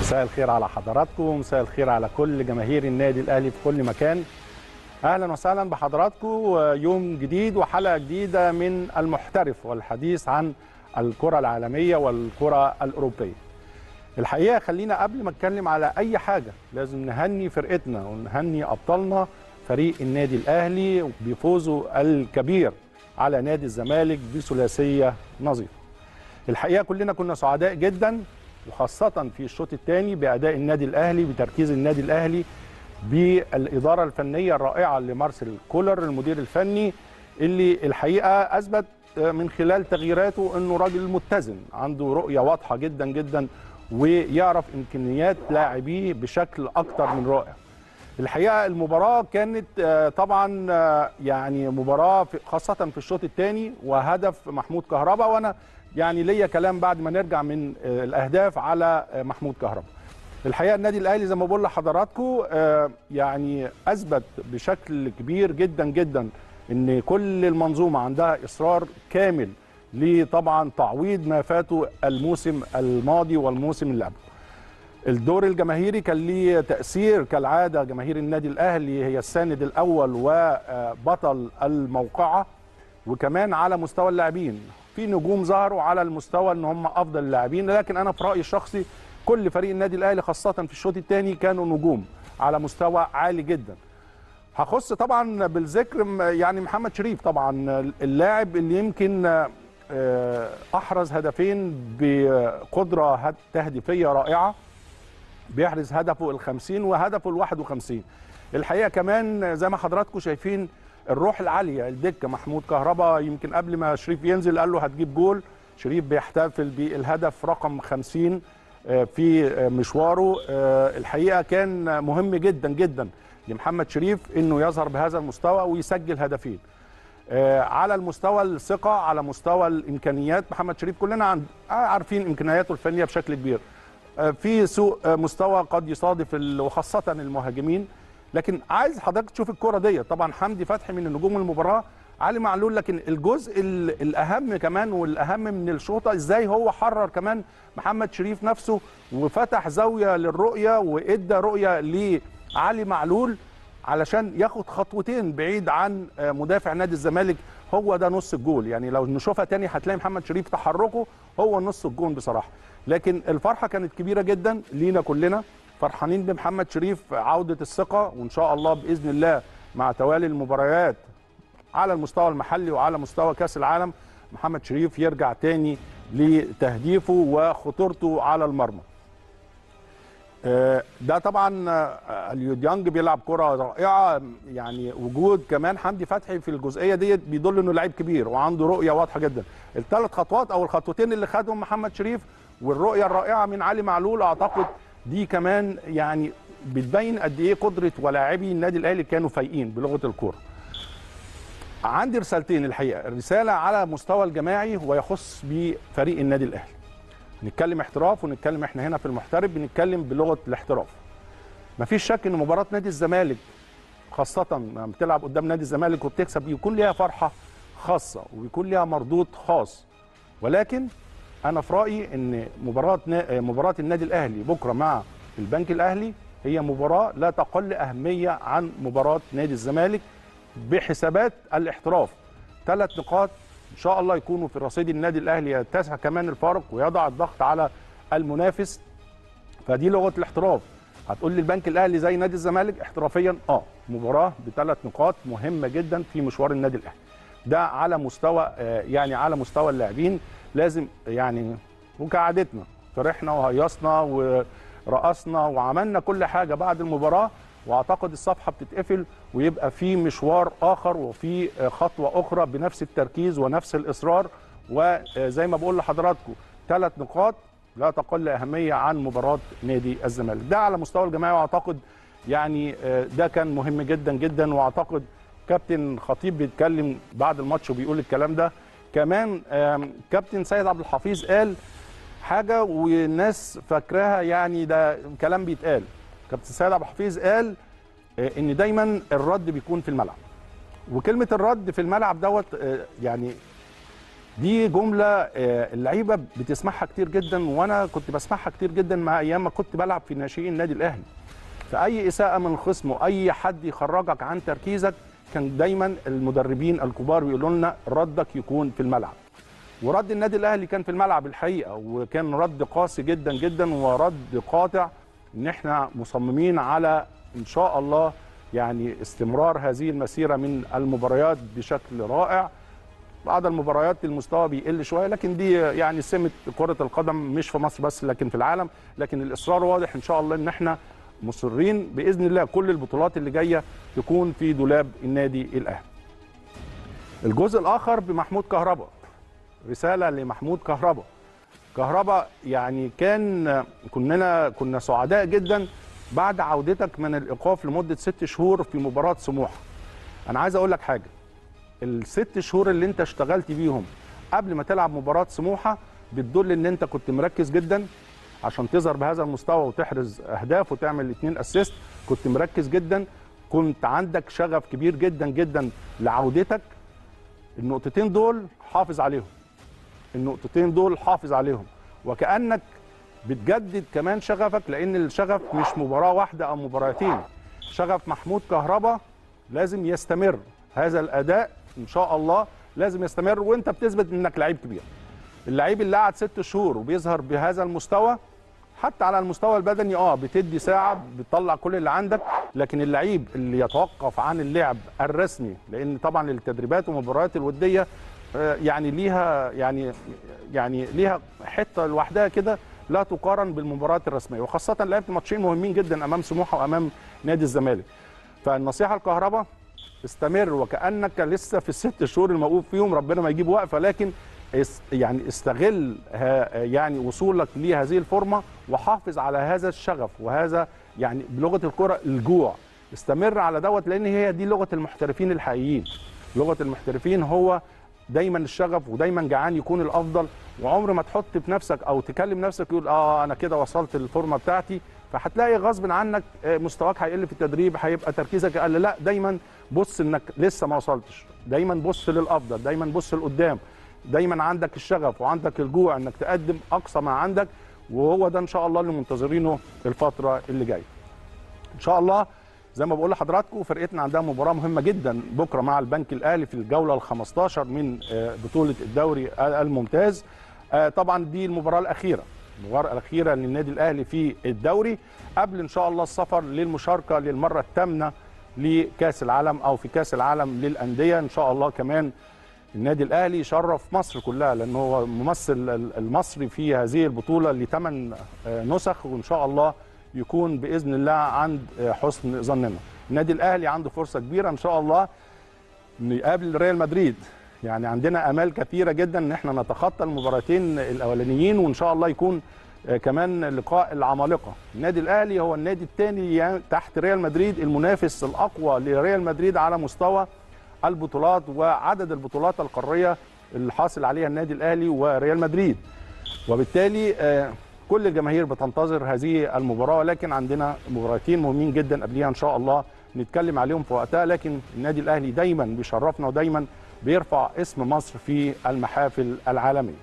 مساء الخير على حضراتكم مساء الخير على كل جماهير النادي الاهلي في كل مكان اهلا وسهلا بحضراتكم يوم جديد وحلقه جديده من المحترف والحديث عن الكره العالميه والكره الاوروبيه الحقيقه خلينا قبل ما اتكلم على اي حاجه لازم نهني فرقتنا ونهني ابطالنا فريق النادي الاهلي بفوزه الكبير على نادي الزمالك بثلاثيه نظيفه الحقيقه كلنا كنا سعداء جدا وخاصه في الشوط الثاني باداء النادي الاهلي بتركيز النادي الاهلي بالاداره الفنيه الرائعه لمارسيل كولر المدير الفني اللي الحقيقه اثبت من خلال تغييراته انه راجل متزن عنده رؤيه واضحه جدا جدا ويعرف امكانيات لاعبيه بشكل اكتر من رائع الحقيقه المباراه كانت طبعا يعني مباراه خاصه في الشوط الثاني وهدف محمود كهربا وانا يعني ليا كلام بعد ما نرجع من الاهداف على محمود كهربا الحقيقه النادي الاهلي زي ما بقول لحضراتكم يعني اثبت بشكل كبير جدا جدا ان كل المنظومه عندها اصرار كامل لطبعا تعويض ما فاته الموسم الماضي والموسم اللي قبله الدور الجماهيري كان ليه تاثير كالعاده جماهير النادي الاهلي هي الساند الاول وبطل الموقعه وكمان على مستوى اللاعبين في نجوم ظهروا على المستوى ان هم افضل اللاعبين لكن انا في رايي الشخصي كل فريق النادي الاهلي خاصه في الشوط الثاني كانوا نجوم على مستوى عالي جدا هخص طبعا بالذكر يعني محمد شريف طبعا اللاعب اللي يمكن احرز هدفين بقدره تهديفيه رائعه بيحرز هدفه ال50 وهدفه ال51 الحقيقه كمان زي ما حضراتكم شايفين الروح العاليه الدكه محمود كهربا يمكن قبل ما شريف ينزل قال له هتجيب جول شريف بيحتفل بالهدف رقم 50 في مشواره الحقيقه كان مهم جدا جدا لمحمد شريف انه يظهر بهذا المستوى ويسجل هدفين على المستوى الثقه على مستوى الامكانيات محمد شريف كلنا عارفين امكانياته الفنيه بشكل كبير في سوء مستوى قد يصادف وخاصه المهاجمين لكن عايز حضرتك تشوف الكره دي طبعا حمدي فتحي من نجوم المباراه علي معلول لكن الجزء الاهم كمان والاهم من الشوطه ازاي هو حرر كمان محمد شريف نفسه وفتح زاويه للرؤيه وادى رؤيه لعلي معلول علشان ياخد خطوتين بعيد عن مدافع نادي الزمالك هو ده نص الجول يعني لو نشوفها تاني هتلاقي محمد شريف تحركه هو نص الجول بصراحه لكن الفرحه كانت كبيره جدا لينا كلنا فرحانين بمحمد شريف عوده الثقه وان شاء الله باذن الله مع توالي المباريات على المستوى المحلي وعلى مستوى كاس العالم محمد شريف يرجع تاني لتهديفه وخطورته على المرمى ده طبعا اليوديانج بيلعب كره رائعه يعني وجود كمان حمدي فتحي في الجزئيه ديت بيدل انه لعيب كبير وعنده رؤيه واضحه جدا الثلاث خطوات او الخطوتين اللي خدهم محمد شريف والرؤيه الرائعه من علي معلول اعتقد دي كمان يعني بتبين قد ايه قدره ولاعبي النادي الاهلي كانوا فايقين بلغه الكوره عندي رسالتين الحقيقه رساله على مستوى الجماعي ويخص بفريق النادي الاهلي نتكلم احتراف ونتكلم احنا هنا في المحترف بنتكلم بلغه الاحتراف مفيش شك ان مباراه نادي الزمالك خاصه لما بتلعب قدام نادي الزمالك وبتكسب بيكون ليها فرحه خاصه وبيكون ليها مردود خاص ولكن انا في رايي ان مباراه مباراه النادي الاهلي بكره مع البنك الاهلي هي مباراه لا تقل اهميه عن مباراه نادي الزمالك بحسابات الاحتراف ثلاث نقاط ان شاء الله يكونوا في رصيد النادي الاهلي يتسع كمان الفارق ويضع الضغط على المنافس فدي لغه الاحتراف هتقول لي البنك الاهلي زي نادي الزمالك احترافيا اه مباراه بثلاث نقاط مهمه جدا في مشوار النادي الاهلي ده على مستوى يعني على مستوى اللاعبين لازم يعني وكعادتنا فرحنا وهيصنا ورقصنا وعملنا كل حاجه بعد المباراه واعتقد الصفحه بتتقفل ويبقى في مشوار اخر وفي خطوه اخرى بنفس التركيز ونفس الاصرار وزي ما بقول لحضراتكم ثلاث نقاط لا تقل اهميه عن مباراه نادي الزمالك ده على مستوى الجماعي واعتقد يعني ده كان مهم جدا جدا واعتقد كابتن خطيب بيتكلم بعد الماتش وبيقول الكلام ده كمان كابتن سيد عبد الحفيظ قال حاجه والناس فاكراها يعني ده كلام بيتقال كابتن سيد عبد الحفيظ قال ان دايما الرد بيكون في الملعب وكلمه الرد في الملعب دوت يعني دي جمله آه، اللعيبه بتسمعها كتير جدا وانا كنت بسمعها كتير جدا مع ايام ما كنت بلعب في ناشئين النادي الاهلي فاي اساءه من الخصم واي حد يخرجك عن تركيزك كان دايما المدربين الكبار بيقولوا لنا ردك يكون في الملعب ورد النادي الاهلي كان في الملعب الحقيقه وكان رد قاسي جدا جدا ورد قاطع ان احنا مصممين على ان شاء الله يعني استمرار هذه المسيره من المباريات بشكل رائع بعض المباريات المستوى بيقل شويه لكن دي يعني سمه كره القدم مش في مصر بس لكن في العالم لكن الاصرار واضح ان شاء الله ان احنا مصرين باذن الله كل البطولات اللي جايه تكون في دولاب النادي الاهلي. الجزء الاخر بمحمود كهربا رساله لمحمود كهربا كهربا يعني كان كنا كنا سعداء جدا بعد عودتك من الايقاف لمده ست شهور في مباراه سموحه. انا عايز اقول لك حاجه الست شهور اللي انت اشتغلت بيهم قبل ما تلعب مباراه سموحه بتدل ان انت كنت مركز جدا عشان تظهر بهذا المستوى وتحرز اهداف وتعمل اتنين اسيست كنت مركز جدا كنت عندك شغف كبير جدا جدا لعودتك النقطتين دول حافظ عليهم النقطتين دول حافظ عليهم وكانك بتجدد كمان شغفك لان الشغف مش مباراه واحده او مباراتين شغف محمود كهربا لازم يستمر هذا الاداء ان شاء الله لازم يستمر وانت بتثبت انك لعيب كبير اللعيب اللي قعد ست شهور وبيظهر بهذا المستوى حتى على المستوى البدني اه بتدي ساعه بتطلع كل اللي عندك لكن اللعيب اللي يتوقف عن اللعب الرسمي لان طبعا التدريبات والمباريات الوديه آه، يعني ليها يعني يعني ليها حته لوحدها كده لا تقارن بالمباريات الرسميه وخاصه لعبت ماتشين مهمين جدا امام سموحه وامام نادي الزمالك فالنصيحه الكهرباء استمر وكانك لسه في الست شهور الموقوف فيهم ربنا ما يجيب وقفه لكن اس- يعني استغل ها- يعني وصولك لهذه الفورمه وحافظ على هذا الشغف وهذا يعني بلغه الكره الجوع استمر على دوت لان هي دي لغه المحترفين الحقيقيين لغه المحترفين هو دايما الشغف ودايما جعان يكون الافضل وعمر ما تحط في نفسك او تكلم نفسك يقول اه انا كده وصلت الفورمه بتاعتي فهتلاقي غصب عنك آه، مستواك هيقل في التدريب هيبقى تركيزك اقل لا دايما بص انك لسه ما وصلتش دايما بص للافضل دايما بص لقدام دايما عندك الشغف وعندك الجوع انك تقدم اقصى ما عندك وهو ده ان شاء الله اللي منتظرينه الفتره اللي جايه ان شاء الله زي ما بقول لحضراتكم فرقتنا عندها مباراه مهمه جدا بكره مع البنك الاهلي في الجوله ال 15 من آه، بطوله الدوري الممتاز آه، طبعا دي المباراه الاخيره المباراه الاخيره للنادي الاهلي في الدوري قبل ان شاء الله السفر للمشاركه للمره الثامنه لكاس العالم او في كاس العالم للانديه ان شاء الله كمان النادي الاهلي يشرف مصر كلها لانه هو ممثل المصري في هذه البطوله لثمان نسخ وان شاء الله يكون باذن الله عند حسن ظننا. النادي الاهلي عنده فرصه كبيره ان شاء الله انه يقابل ريال مدريد يعني عندنا امال كثيره جدا ان احنا نتخطى المباراتين الاولانيين وان شاء الله يكون آه، كمان لقاء العمالقه النادي الاهلي هو النادي الثاني تحت ريال مدريد المنافس الاقوى لريال مدريد على مستوى البطولات وعدد البطولات القاريه اللي حاصل عليها النادي الاهلي وريال مدريد وبالتالي آه، كل الجماهير بتنتظر هذه المباراه ولكن عندنا مباراتين مهمين جدا قبليها ان شاء الله نتكلم عليهم في وقتها لكن النادي الاهلي دايما بيشرفنا ودايما بيرفع اسم مصر في المحافل العالميه.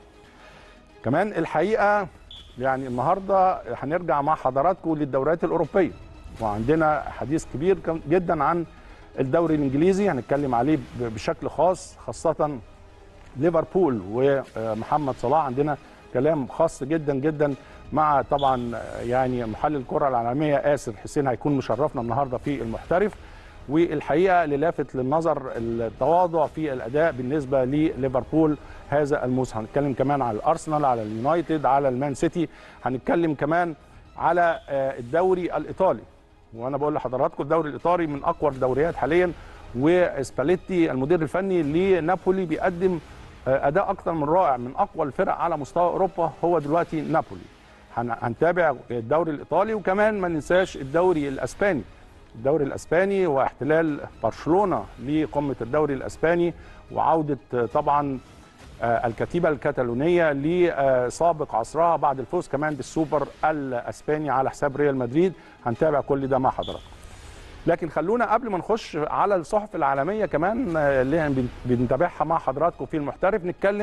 كمان الحقيقه يعني النهارده هنرجع مع حضراتكم للدوريات الاوروبيه وعندنا حديث كبير كم- جدا عن الدوري الانجليزي هنتكلم عليه ب- بشكل خاص خاصه ليفربول ومحمد صلاح عندنا كلام خاص جدا جدا مع طبعا يعني محلل الكره العالميه آسر حسين هيكون مشرفنا النهارده في المحترف والحقيقه اللي لافت للنظر التواضع في الاداء بالنسبه لليفربول هذا الموسم هنتكلم كمان على الارسنال على اليونايتد على المان سيتي هنتكلم كمان على آه، الدوري الايطالي وانا بقول لحضراتكم الدوري الايطالي من اقوى الدوريات حاليا وسباليتي المدير الفني لنابولي بيقدم آه، اداء اكثر من رائع من اقوى الفرق على مستوى اوروبا هو دلوقتي نابولي هن- هنتابع الدوري الايطالي وكمان ما ننساش الدوري الاسباني الدوري الاسباني واحتلال برشلونه لقمه الدوري الاسباني وعوده آه، طبعا آه، الكتيبه الكتالونيه لسابق عصرها بعد الفوز كمان بالسوبر الاسباني على حساب ريال مدريد هنتابع كل ده مع حضراتكم لكن خلونا قبل ما نخش على الصحف العالميه كمان آه، اللي بن- بنتابعها مع حضراتكم في المحترف نتكلم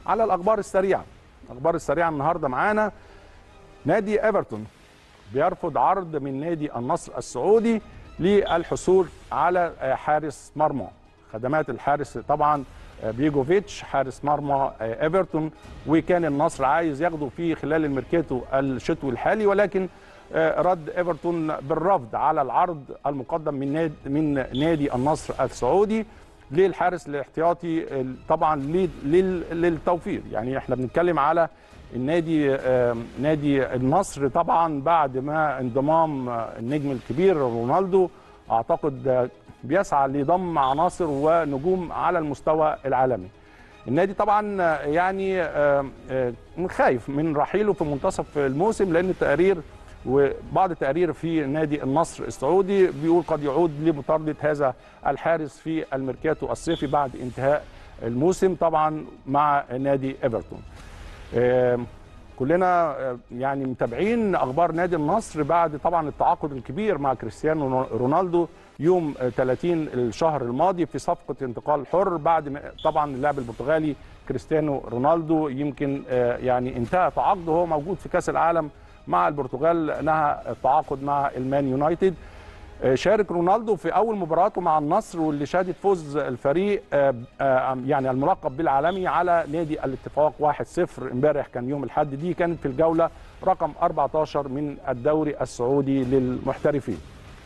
على الاخبار السريعه الاخبار السريعه النهارده معانا نادي ايفرتون بيرفض عرض من نادي النصر السعودي للحصول على حارس مرمى خدمات الحارس طبعا بيجوفيتش حارس مرمى ايفرتون وكان النصر عايز ياخده في خلال الميركاتو الشتوي الحالي ولكن رد ايفرتون بالرفض على العرض المقدم من نادي من نادي النصر السعودي للحارس الاحتياطي طبعا للتوفير يعني احنا بنتكلم على النادي نادي النصر طبعا بعد ما انضمام النجم الكبير رونالدو اعتقد بيسعى لضم عناصر ونجوم على المستوى العالمي النادي طبعا يعني خايف من رحيله في منتصف الموسم لان التقارير وبعض التقارير في نادي النصر السعودي بيقول قد يعود لمطارده هذا الحارس في الميركاتو الصيفي بعد انتهاء الموسم طبعا مع نادي ايفرتون كلنا يعني متابعين اخبار نادي النصر بعد طبعا التعاقد الكبير مع كريستيانو رونالدو يوم 30 الشهر الماضي في صفقه انتقال حر بعد طبعا اللاعب البرتغالي كريستيانو رونالدو يمكن يعني انتهى تعاقده وهو موجود في كاس العالم مع البرتغال نهى التعاقد مع المان يونايتد شارك رونالدو في اول مباراته مع النصر واللي شهدت فوز الفريق يعني الملقب بالعالمي على نادي الاتفاق 1-0 امبارح كان يوم الاحد دي كانت في الجوله رقم 14 من الدوري السعودي للمحترفين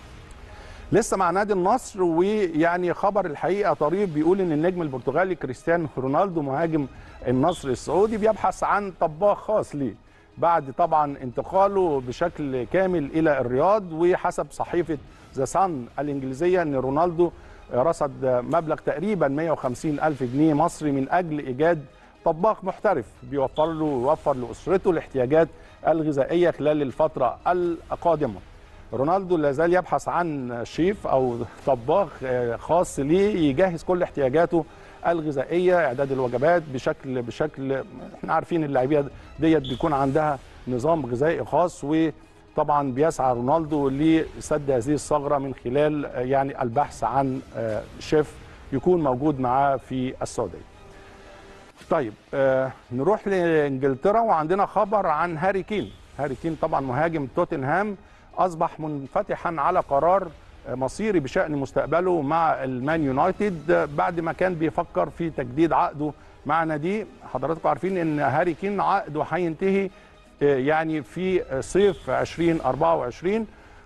لسه مع نادي النصر ويعني خبر الحقيقه طريف بيقول ان النجم البرتغالي كريستيانو رونالدو مهاجم النصر السعودي بيبحث عن طباخ خاص ليه بعد طبعا انتقاله بشكل كامل الى الرياض وحسب صحيفه ذا سان الانجليزيه ان رونالدو رصد مبلغ تقريبا 150 الف جنيه مصري من اجل ايجاد طباخ محترف بيوفر له ويوفر لاسرته الاحتياجات الغذائيه خلال الفتره القادمه. رونالدو لا زال يبحث عن شيف او طباخ خاص ليه يجهز كل احتياجاته الغذائيه اعداد الوجبات بشكل بشكل احنا عارفين اللاعبيه ديت بيكون عندها نظام غذائي خاص وطبعا بيسعى رونالدو لسد هذه الثغره من خلال يعني البحث عن شيف يكون موجود معاه في السعوديه. طيب آه نروح لانجلترا وعندنا خبر عن هاري كين، هاري كين طبعا مهاجم توتنهام اصبح منفتحا على قرار مصيري بشان مستقبله مع المان يونايتد بعد ما كان بيفكر في تجديد عقده مع ناديه حضراتكم عارفين ان هاري كين عقده هينتهي يعني في صيف 2024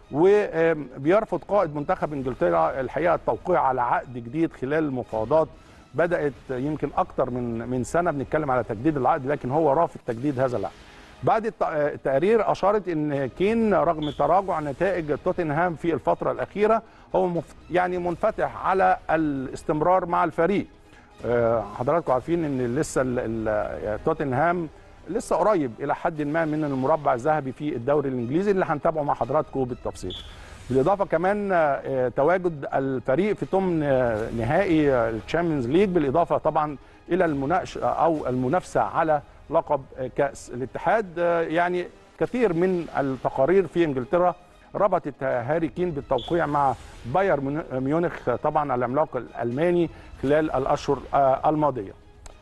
وبيرفض قائد منتخب انجلترا الحقيقه التوقيع على عقد جديد خلال المفاوضات بدات يمكن اكتر من من سنه بنتكلم على تجديد العقد لكن هو رافض تجديد هذا العقد بعد التقارير اشارت ان كين رغم تراجع نتائج توتنهام في الفتره الاخيره هو يعني منفتح على الاستمرار مع الفريق حضراتكم عارفين ان لسه توتنهام لسه قريب الى حد ما من المربع الذهبي في الدوري الانجليزي اللي هنتابعه مع حضراتكم بالتفصيل بالاضافه كمان تواجد الفريق في ضمن نهائي الشامبيونز ليج بالاضافه طبعا الى المناقشه او المنافسه على لقب كاس الاتحاد يعني كثير من التقارير في انجلترا ربطت هاري كين بالتوقيع مع باير ميونخ طبعا العملاق الالماني خلال الاشهر الماضيه.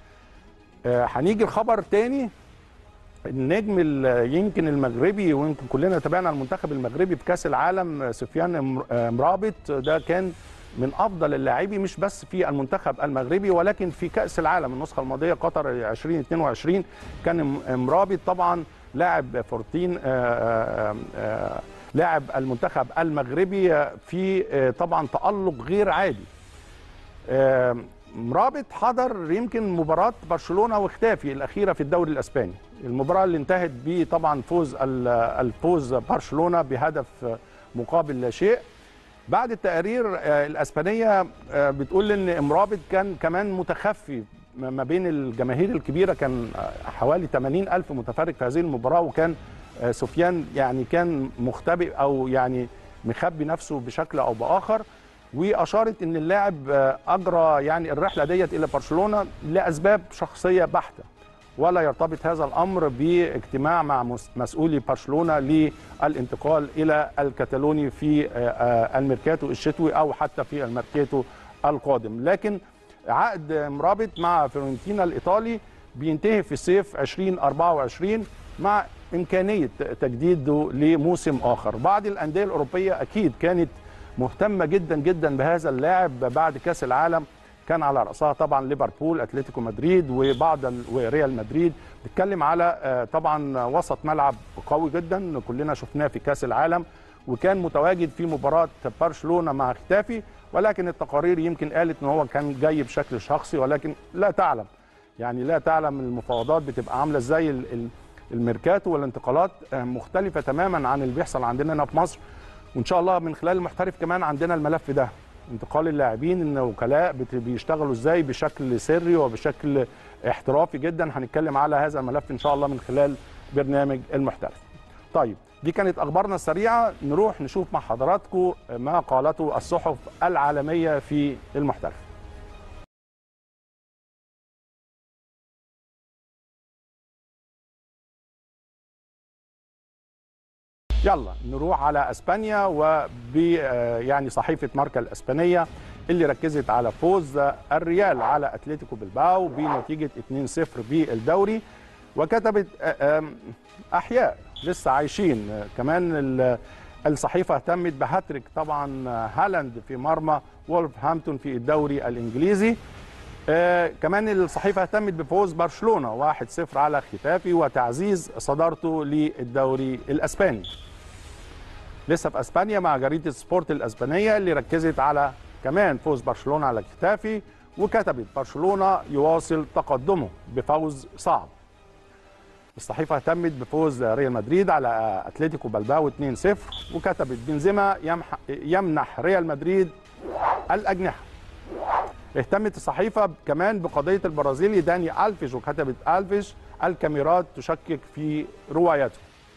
هنيجي الخبر تاني النجم يمكن المغربي ويمكن كلنا تابعنا المنتخب المغربي في كاس العالم سفيان مرابط ده كان من افضل اللاعبين مش بس في المنتخب المغربي ولكن في كاس العالم النسخه الماضيه قطر 2022 كان مرابط طبعا لاعب فورتين لاعب المنتخب المغربي في طبعا تالق غير عادي مرابط حضر يمكن مباراه برشلونه واختافي الاخيره في الدوري الاسباني المباراه اللي انتهت ب طبعا فوز الفوز برشلونه بهدف مقابل لا شيء بعد التقارير الاسبانيه بتقول ان امرابط كان كمان متخفي ما بين الجماهير الكبيره كان حوالي 80 الف متفرج في هذه المباراه وكان سفيان يعني كان مختبئ او يعني مخبي نفسه بشكل او باخر واشارت ان اللاعب اجرى يعني الرحله ديت الى برشلونه لاسباب شخصيه بحته ولا يرتبط هذا الامر باجتماع مع مسؤولي برشلونه للانتقال الى الكتالوني في الميركاتو الشتوي او حتى في الميركاتو القادم لكن عقد مرابط مع فيورنتينا الايطالي بينتهي في صيف 2024 مع امكانيه تجديده لموسم اخر بعض الانديه الاوروبيه اكيد كانت مهتمه جدا جدا بهذا اللاعب بعد كاس العالم كان على راسها طبعا ليفربول اتلتيكو مدريد وبعض ال- وريال مدريد بتتكلم على آه، طبعا وسط ملعب قوي جدا كلنا شفناه في كاس العالم وكان متواجد في مباراه برشلونه مع ختافي ولكن التقارير يمكن قالت ان هو كان جاي بشكل شخصي ولكن لا تعلم يعني لا تعلم المفاوضات بتبقى عامله ازاي ال- ال- الميركاتو والانتقالات آه، مختلفه تماما عن اللي بيحصل عندنا هنا في مصر وان شاء الله من خلال المحترف كمان عندنا الملف ده انتقال اللاعبين ان وكلاء بت- بيشتغلوا ازاي بشكل سري وبشكل احترافي جدا هنتكلم على هذا الملف ان شاء الله من خلال برنامج المحترف طيب دي كانت اخبارنا السريعه نروح نشوف مع حضراتكم ما قالته الصحف العالميه في المحترف يلا نروح على اسبانيا وب آه، يعني صحيفه ماركا الاسبانيه اللي ركزت على فوز الريال على اتلتيكو بلباو بنتيجه 2-0 بالدوري وكتبت آه، آم، احياء لسه عايشين آه، كمان ال- الصحيفه اهتمت بهاتريك طبعا آه، هالاند في مرمى وولفهامبتون في الدوري الانجليزي آه كمان الصحيفه اهتمت بفوز برشلونه 1-0 على ختافي وتعزيز صدارته للدوري الاسباني. لسه في اسبانيا مع جريده سبورت الاسبانيه اللي ركزت على كمان فوز برشلونه على ختافي وكتبت برشلونه يواصل تقدمه بفوز صعب. الصحيفه اهتمت بفوز ريال مدريد على اتلتيكو بلباو 2-0 وكتبت بنزيما يمح يمنح ريال مدريد الاجنحه. اهتمت الصحيفه كمان بقضيه البرازيلي داني الفيش وكتبت الفيش الكاميرات تشكك في روايته.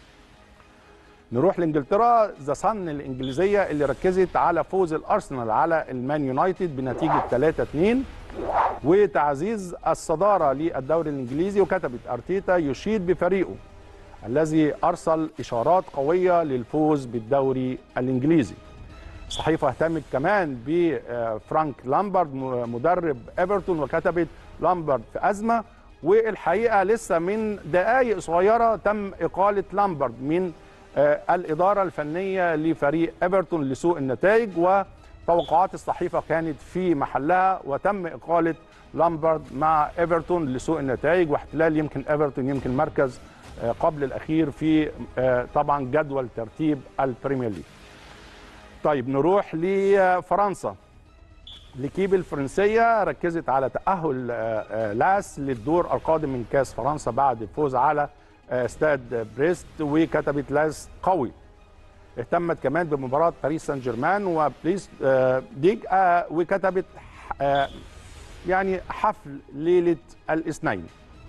نروح لانجلترا ذا صن الانجليزيه اللي ركزت على فوز الارسنال على المان يونايتد بنتيجه 3-2 وتعزيز الصداره للدوري الانجليزي وكتبت ارتيتا يشيد بفريقه الذي ارسل اشارات قويه للفوز بالدوري الانجليزي. الصحيفه اهتمت كمان بفرانك لامبرد مدرب ايفرتون وكتبت لامبرد في ازمه والحقيقه لسه من دقائق صغيره تم اقاله لامبرد من آه، الاداره الفنيه لفريق ايفرتون لسوء النتائج وتوقعات الصحيفه كانت في محلها وتم اقاله لامبرد مع ايفرتون لسوء النتائج واحتلال يمكن ايفرتون يمكن مركز آه، قبل الاخير في آه، طبعا جدول ترتيب البريمير ليج. طيب نروح لفرنسا لكيب الفرنسية ركزت على تأهل آه، آه، لاس للدور القادم من كاس فرنسا بعد الفوز على آه، استاد بريست وكتبت لاس قوي اهتمت كمان بمباراة باريس سان جيرمان وبليس آه، ديج آه، وكتبت آه، يعني حفل ليلة الاثنين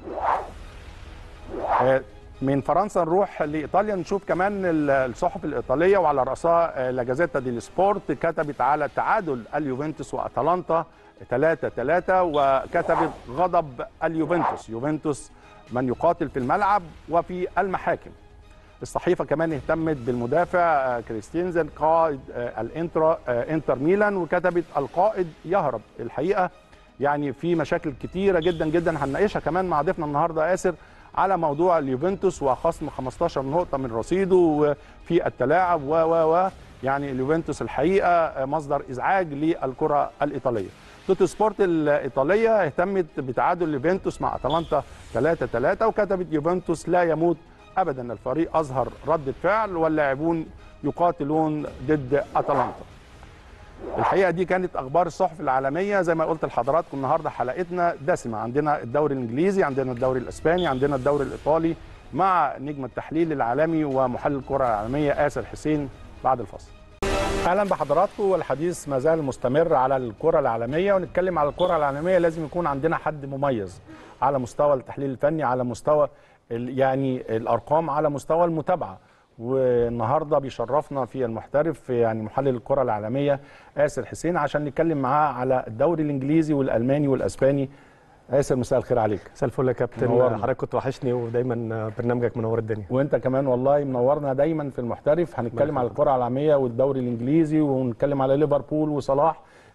آه، من فرنسا نروح لايطاليا نشوف كمان ال- الصحف الايطاليه وعلى راسها آه، لا جازيتا دي سبورت كتبت على تعادل اليوفنتوس واتلانتا 3 3 وكتبت غضب اليوفنتوس يوفنتوس من يقاتل في الملعب وفي المحاكم الصحيفه كمان اهتمت بالمدافع آه، كريستينزن قائد آه، الانترا آه، انتر ميلان وكتبت القائد يهرب الحقيقه يعني في مشاكل كتيره جدا جدا هنناقشها كمان مع ضيفنا النهارده ياسر على موضوع اليوفنتوس وخصم 15 نقطه من رصيده في التلاعب و و و يعني اليوفنتوس الحقيقه مصدر ازعاج للكره الايطاليه. توتو سبورت الايطاليه اهتمت بتعادل اليوفنتوس مع اتلانتا 3 3 وكتبت يوفنتوس لا يموت ابدا الفريق اظهر رده فعل واللاعبون يقاتلون ضد اتلانتا. الحقيقه دي كانت اخبار الصحف العالميه زي ما قلت لحضراتكم النهارده حلقتنا دسمه عندنا الدوري الانجليزي عندنا الدوري الاسباني عندنا الدوري الايطالي مع نجم التحليل العالمي ومحلل الكره العالميه آسر حسين بعد الفاصل اهلا بحضراتكم والحديث ما زال مستمر على الكره العالميه ونتكلم على الكره العالميه لازم يكون عندنا حد مميز على مستوى التحليل الفني على مستوى ال- يعني الارقام على مستوى المتابعه والنهارده بيشرفنا في المحترف يعني محلل الكره العالميه آسر حسين عشان نتكلم معاه على الدوري الانجليزي والالماني والاسباني آسر مساء الخير عليك مساء الفل يا كابتن منورنا. حضرتك كنت وحشني ودايما برنامجك منور الدنيا وانت كمان والله منورنا دايما في المحترف هنتكلم على الكره العالميه والدوري الانجليزي ونتكلم على ليفربول وصلاح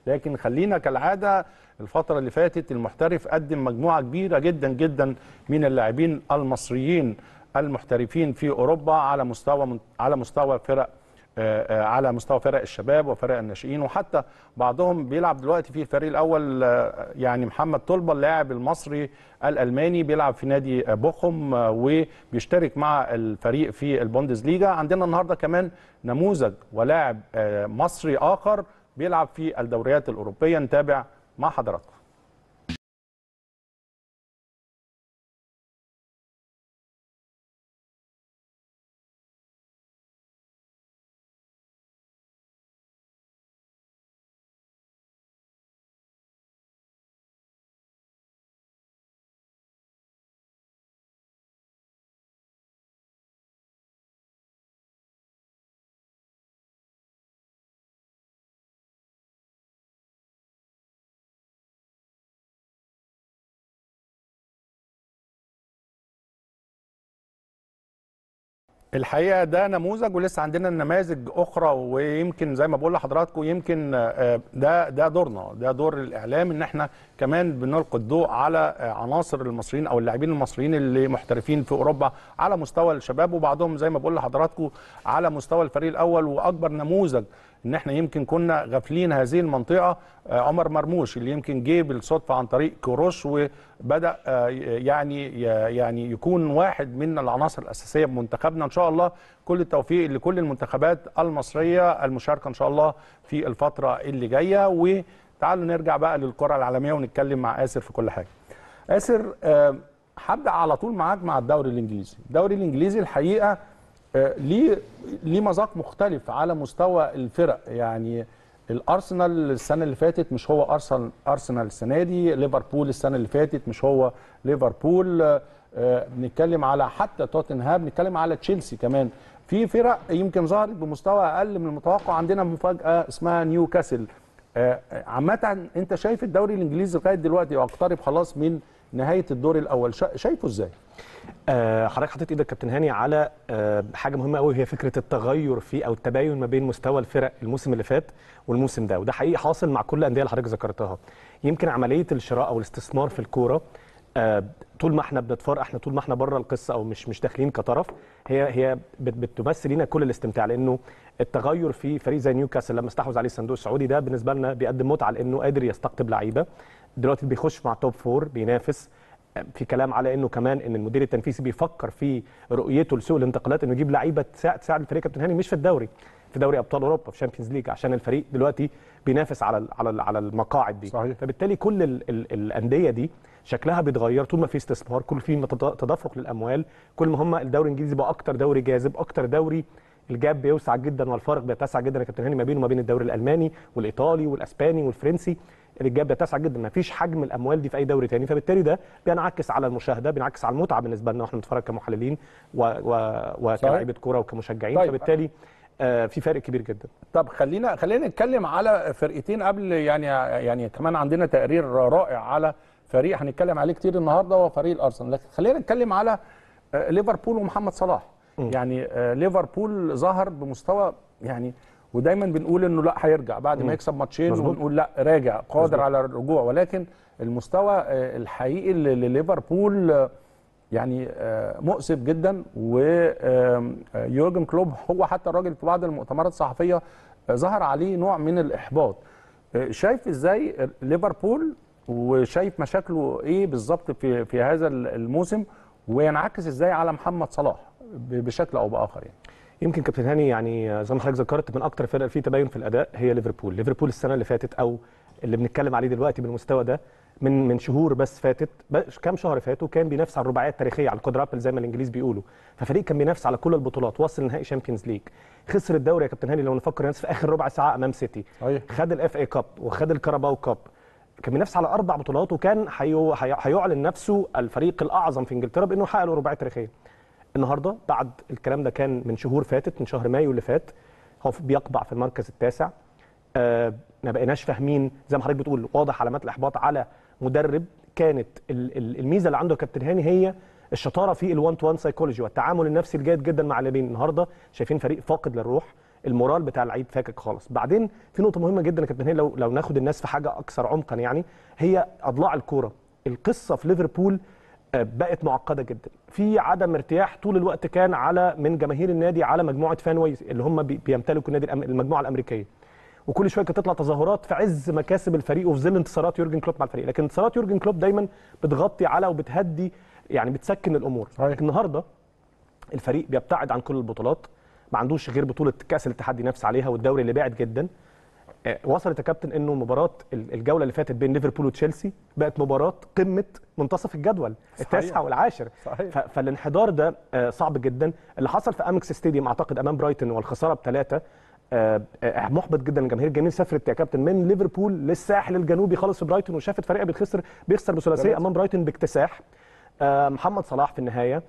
لكن خلينا كالعاده الفتره اللي فاتت المحترف قدم مجموعه كبيره جدا جدا من اللاعبين المصريين المحترفين في اوروبا على مستوى على مستوى فرق آه، آه، على مستوى فرق الشباب وفرق الناشئين وحتى بعضهم بيلعب دلوقتي في الفريق الاول آه، يعني محمد طلبه اللاعب المصري الالماني بيلعب في نادي بوخم آه، وبيشترك مع الفريق في البوندسليجا عندنا النهارده كمان نموذج ولاعب آه، مصري اخر بيلعب في الدوريات الاوروبيه نتابع مع حضراتكم الحقيقه ده نموذج ولسه عندنا نماذج اخرى ويمكن زي ما بقول لحضراتكم يمكن آه، ده ده دورنا ده دور الاعلام ان احنا كمان بنلقي الضوء على آه، عناصر المصريين او اللاعبين المصريين اللي محترفين في اوروبا على مستوى الشباب وبعضهم زي ما بقول لحضراتكم على مستوى الفريق الاول واكبر نموذج ان احنا يمكن كنا غافلين هذه المنطقه آه، عمر مرموش اللي يمكن جه بالصدفه عن طريق كروش وبدا آه، يعني يعني يكون واحد من العناصر الاساسيه بمنتخبنا ان شاء الله كل التوفيق لكل المنتخبات المصريه المشاركه ان شاء الله في الفتره اللي جايه وتعالوا نرجع بقى للكره العالميه ونتكلم مع اسر في كل حاجه. اسر آه، هبدا على طول معاك مع الدوري الانجليزي، الدوري الانجليزي الحقيقه آه، ليه ليه مذاق مختلف على مستوى الفرق يعني الارسنال السنه اللي فاتت مش هو ارسنال ارسنال السنه دي ليفربول السنه اللي فاتت مش هو ليفربول آه، آه، بنتكلم على حتى توتنهام بنتكلم على تشيلسي كمان في فرق يمكن ظهرت بمستوى اقل من المتوقع عندنا مفاجاه اسمها نيوكاسل آه، عامه انت شايف الدوري الانجليزي لغايه دلوقتي واقترب خلاص من نهايه الدور الاول شا- شايفه ازاي آه، حضرتك حطيت ايدك كابتن هاني على آه، حاجه مهمه قوي هي فكره التغير في او التباين ما بين مستوى الفرق الموسم اللي فات والموسم ده وده حقيقي حاصل مع كل الانديه اللي حضرتك ذكرتها يمكن عمليه الشراء او الاستثمار في الكوره آه، طول ما احنا بنتفرج احنا طول ما احنا بره القصه او مش مش داخلين كطرف هي هي بت- بتمثل لنا كل الاستمتاع لانه التغير في فريق زي نيوكاسل لما استحوذ عليه الصندوق السعودي ده بالنسبه لنا بيقدم متعه لانه قادر يستقطب لعيبه دلوقتي بيخش مع توب فور بينافس في كلام على انه كمان ان المدير التنفيذي بيفكر في رؤيته لسوق الانتقالات انه يجيب لعيبه تساعد تساعد الفريق كابتن هاني مش في الدوري في دوري ابطال اوروبا في شامبيونز ليج عشان الفريق دلوقتي بينافس على ال على ال على المقاعد دي صحيح. فبالتالي كل ال ال الانديه دي شكلها بيتغير طول ما في استثمار كل في متد- تدفق للاموال كل ما هم الدوري الانجليزي بقى اكتر دوري جاذب اكتر دوري الجاب بيوسع جدا والفارق بيتسع جدا يا كابتن هاني ما بينه وما بين الدوري الالماني والايطالي والاسباني والفرنسي الجاب بيتسع جدا ما فيش حجم الاموال دي في اي دوري تاني فبالتالي ده بينعكس على المشاهده بينعكس على المتعه بالنسبه لنا واحنا بنتفرج كمحللين و... و... وكلاعيبه كوره وكمشجعين طيب. فبالتالي آه في فرق كبير جدا طب خلينا خلينا نتكلم على فرقتين قبل يعني يعني كمان عندنا تقرير رائع على فريق هنتكلم عليه كتير النهارده هو فريق الارسنال لكن خلينا نتكلم على آه، ليفربول ومحمد صلاح يعني آه، ليفربول ظهر بمستوى يعني ودايما بنقول انه لا هيرجع بعد ما يكسب ماتشين مظبوط. ونقول لا راجع قادر على الرجوع ولكن المستوى آه، الحقيقي ل- لليفربول آه، يعني آه، مؤسف جدا ويورجن كلوب هو حتى الراجل في بعض المؤتمرات الصحفيه آه، ظهر عليه نوع من الاحباط آه، شايف ازاي ليفربول وشايف مشاكله ايه بالظبط في في هذا الموسم وينعكس ازاي على محمد صلاح ب- بشكل او باخر يعني يمكن كابتن هاني يعني زي ما حضرتك ذكرت من اكتر الفرق اللي فيه تباين في الاداء هي ليفربول ليفربول السنه اللي فاتت او اللي بنتكلم عليه دلوقتي بالمستوى ده من من شهور بس فاتت بس كام شهر فاتوا كان بينافس على الرباعيه التاريخيه على الكوادرابل زي ما الانجليز بيقولوا ففريق كان بينافس على كل البطولات وصل لنهائي شامبيونز ليج خسر الدوري يا كابتن هاني لو نفكر ينافس في اخر ربع ساعه امام سيتي صحيح. خد الاف اي كاب وخد الكاراباو كاب كان بينافس على اربع بطولات وكان هيو- هي- هيعلن نفسه الفريق الاعظم في انجلترا بانه حقق الرباعيه التاريخيه النهارده بعد الكلام ده كان من شهور فاتت من شهر مايو اللي فات هو بيقبع في المركز التاسع آه ما بقيناش فاهمين زي ما حضرتك بتقول واضح علامات الاحباط على مدرب كانت ال- ال- الميزه اللي عنده يا كابتن هاني هي الشطاره في ال1 تو 1 سايكولوجي والتعامل النفسي الجيد جدا مع اللاعبين النهارده شايفين فريق فاقد للروح المورال بتاع اللعيب فاكك خالص بعدين في نقطه مهمه جدا يا كابتن هاني لو لو ناخد الناس في حاجه اكثر عمقا يعني هي اضلاع الكوره القصه في ليفربول آه، بقت معقده جدا في عدم ارتياح طول الوقت كان على من جماهير النادي على مجموعه فانويز اللي هم بي- بيمتلكوا النادي الأم- المجموعه الامريكيه وكل شويه كانت تطلع تظاهرات في عز مكاسب الفريق وفي ظل انتصارات يورجن كلوب مع الفريق لكن انتصارات يورجن كلوب دايما بتغطي على وبتهدي يعني بتسكن الامور صحيح. لكن النهارده الفريق بيبتعد عن كل البطولات ما عندوش غير بطوله كاس الاتحاد ينافس عليها والدوري اللي بعد جدا آه، وصلت يا كابتن انه مباراه ال- الجوله اللي فاتت بين ليفربول وتشيلسي بقت مباراه قمه منتصف الجدول التاسعه والعاشر صحيح. ف- فالانحدار ده آه، صعب جدا اللي حصل في امكس ستاديوم اعتقد امام برايتون والخساره بثلاثه آه، آه، محبط جدا للجماهير الجماهير سافرت يا كابتن من ليفربول للساحل الجنوبي خالص في برايتون وشافت فريقها بيخسر بيخسر بثلاثيه ثلاثة. امام برايتون باكتساح آه، محمد صلاح في النهايه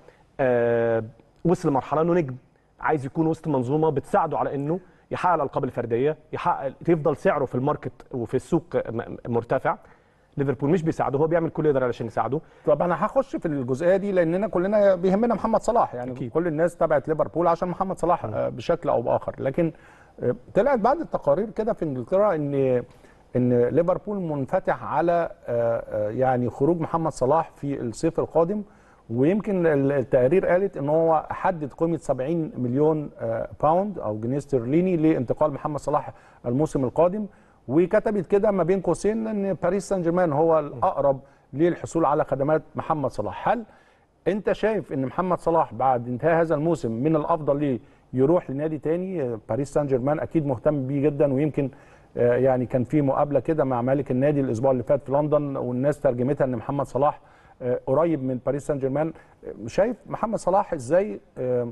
آه، وصل لمرحله انه نجم عايز يكون وسط منظومه بتساعده على انه يحقق الالقاب الفرديه يحقق يفضل سعره في الماركت وفي السوق م- مرتفع ليفربول مش بيساعده هو بيعمل كل اللي يقدر علشان يساعده طب انا هخش في الجزئيه دي لاننا كلنا بيهمنا محمد صلاح يعني أكيد. كل الناس تبعت ليفربول عشان محمد صلاح آه، بشكل او باخر لكن آه، طلعت بعض التقارير كده في انجلترا ان ان ليفربول منفتح على آه، آه، يعني خروج محمد صلاح في الصيف القادم ويمكن التقارير قالت ان هو حدد قيمه 70 مليون آه، باوند او جنيه استرليني لانتقال محمد صلاح الموسم القادم وكتبت كده ما بين قوسين ان باريس سان جيرمان هو الاقرب للحصول على خدمات محمد صلاح هل انت شايف ان محمد صلاح بعد انتهاء هذا الموسم من الافضل ليه يروح لنادي تاني آه، باريس سان جيرمان اكيد مهتم بيه جدا ويمكن آه، يعني كان في مقابله كده مع مالك النادي الاسبوع اللي فات في لندن والناس ترجمتها ان محمد صلاح آه، قريب من باريس سان جيرمان آه، شايف محمد صلاح ازاي آه،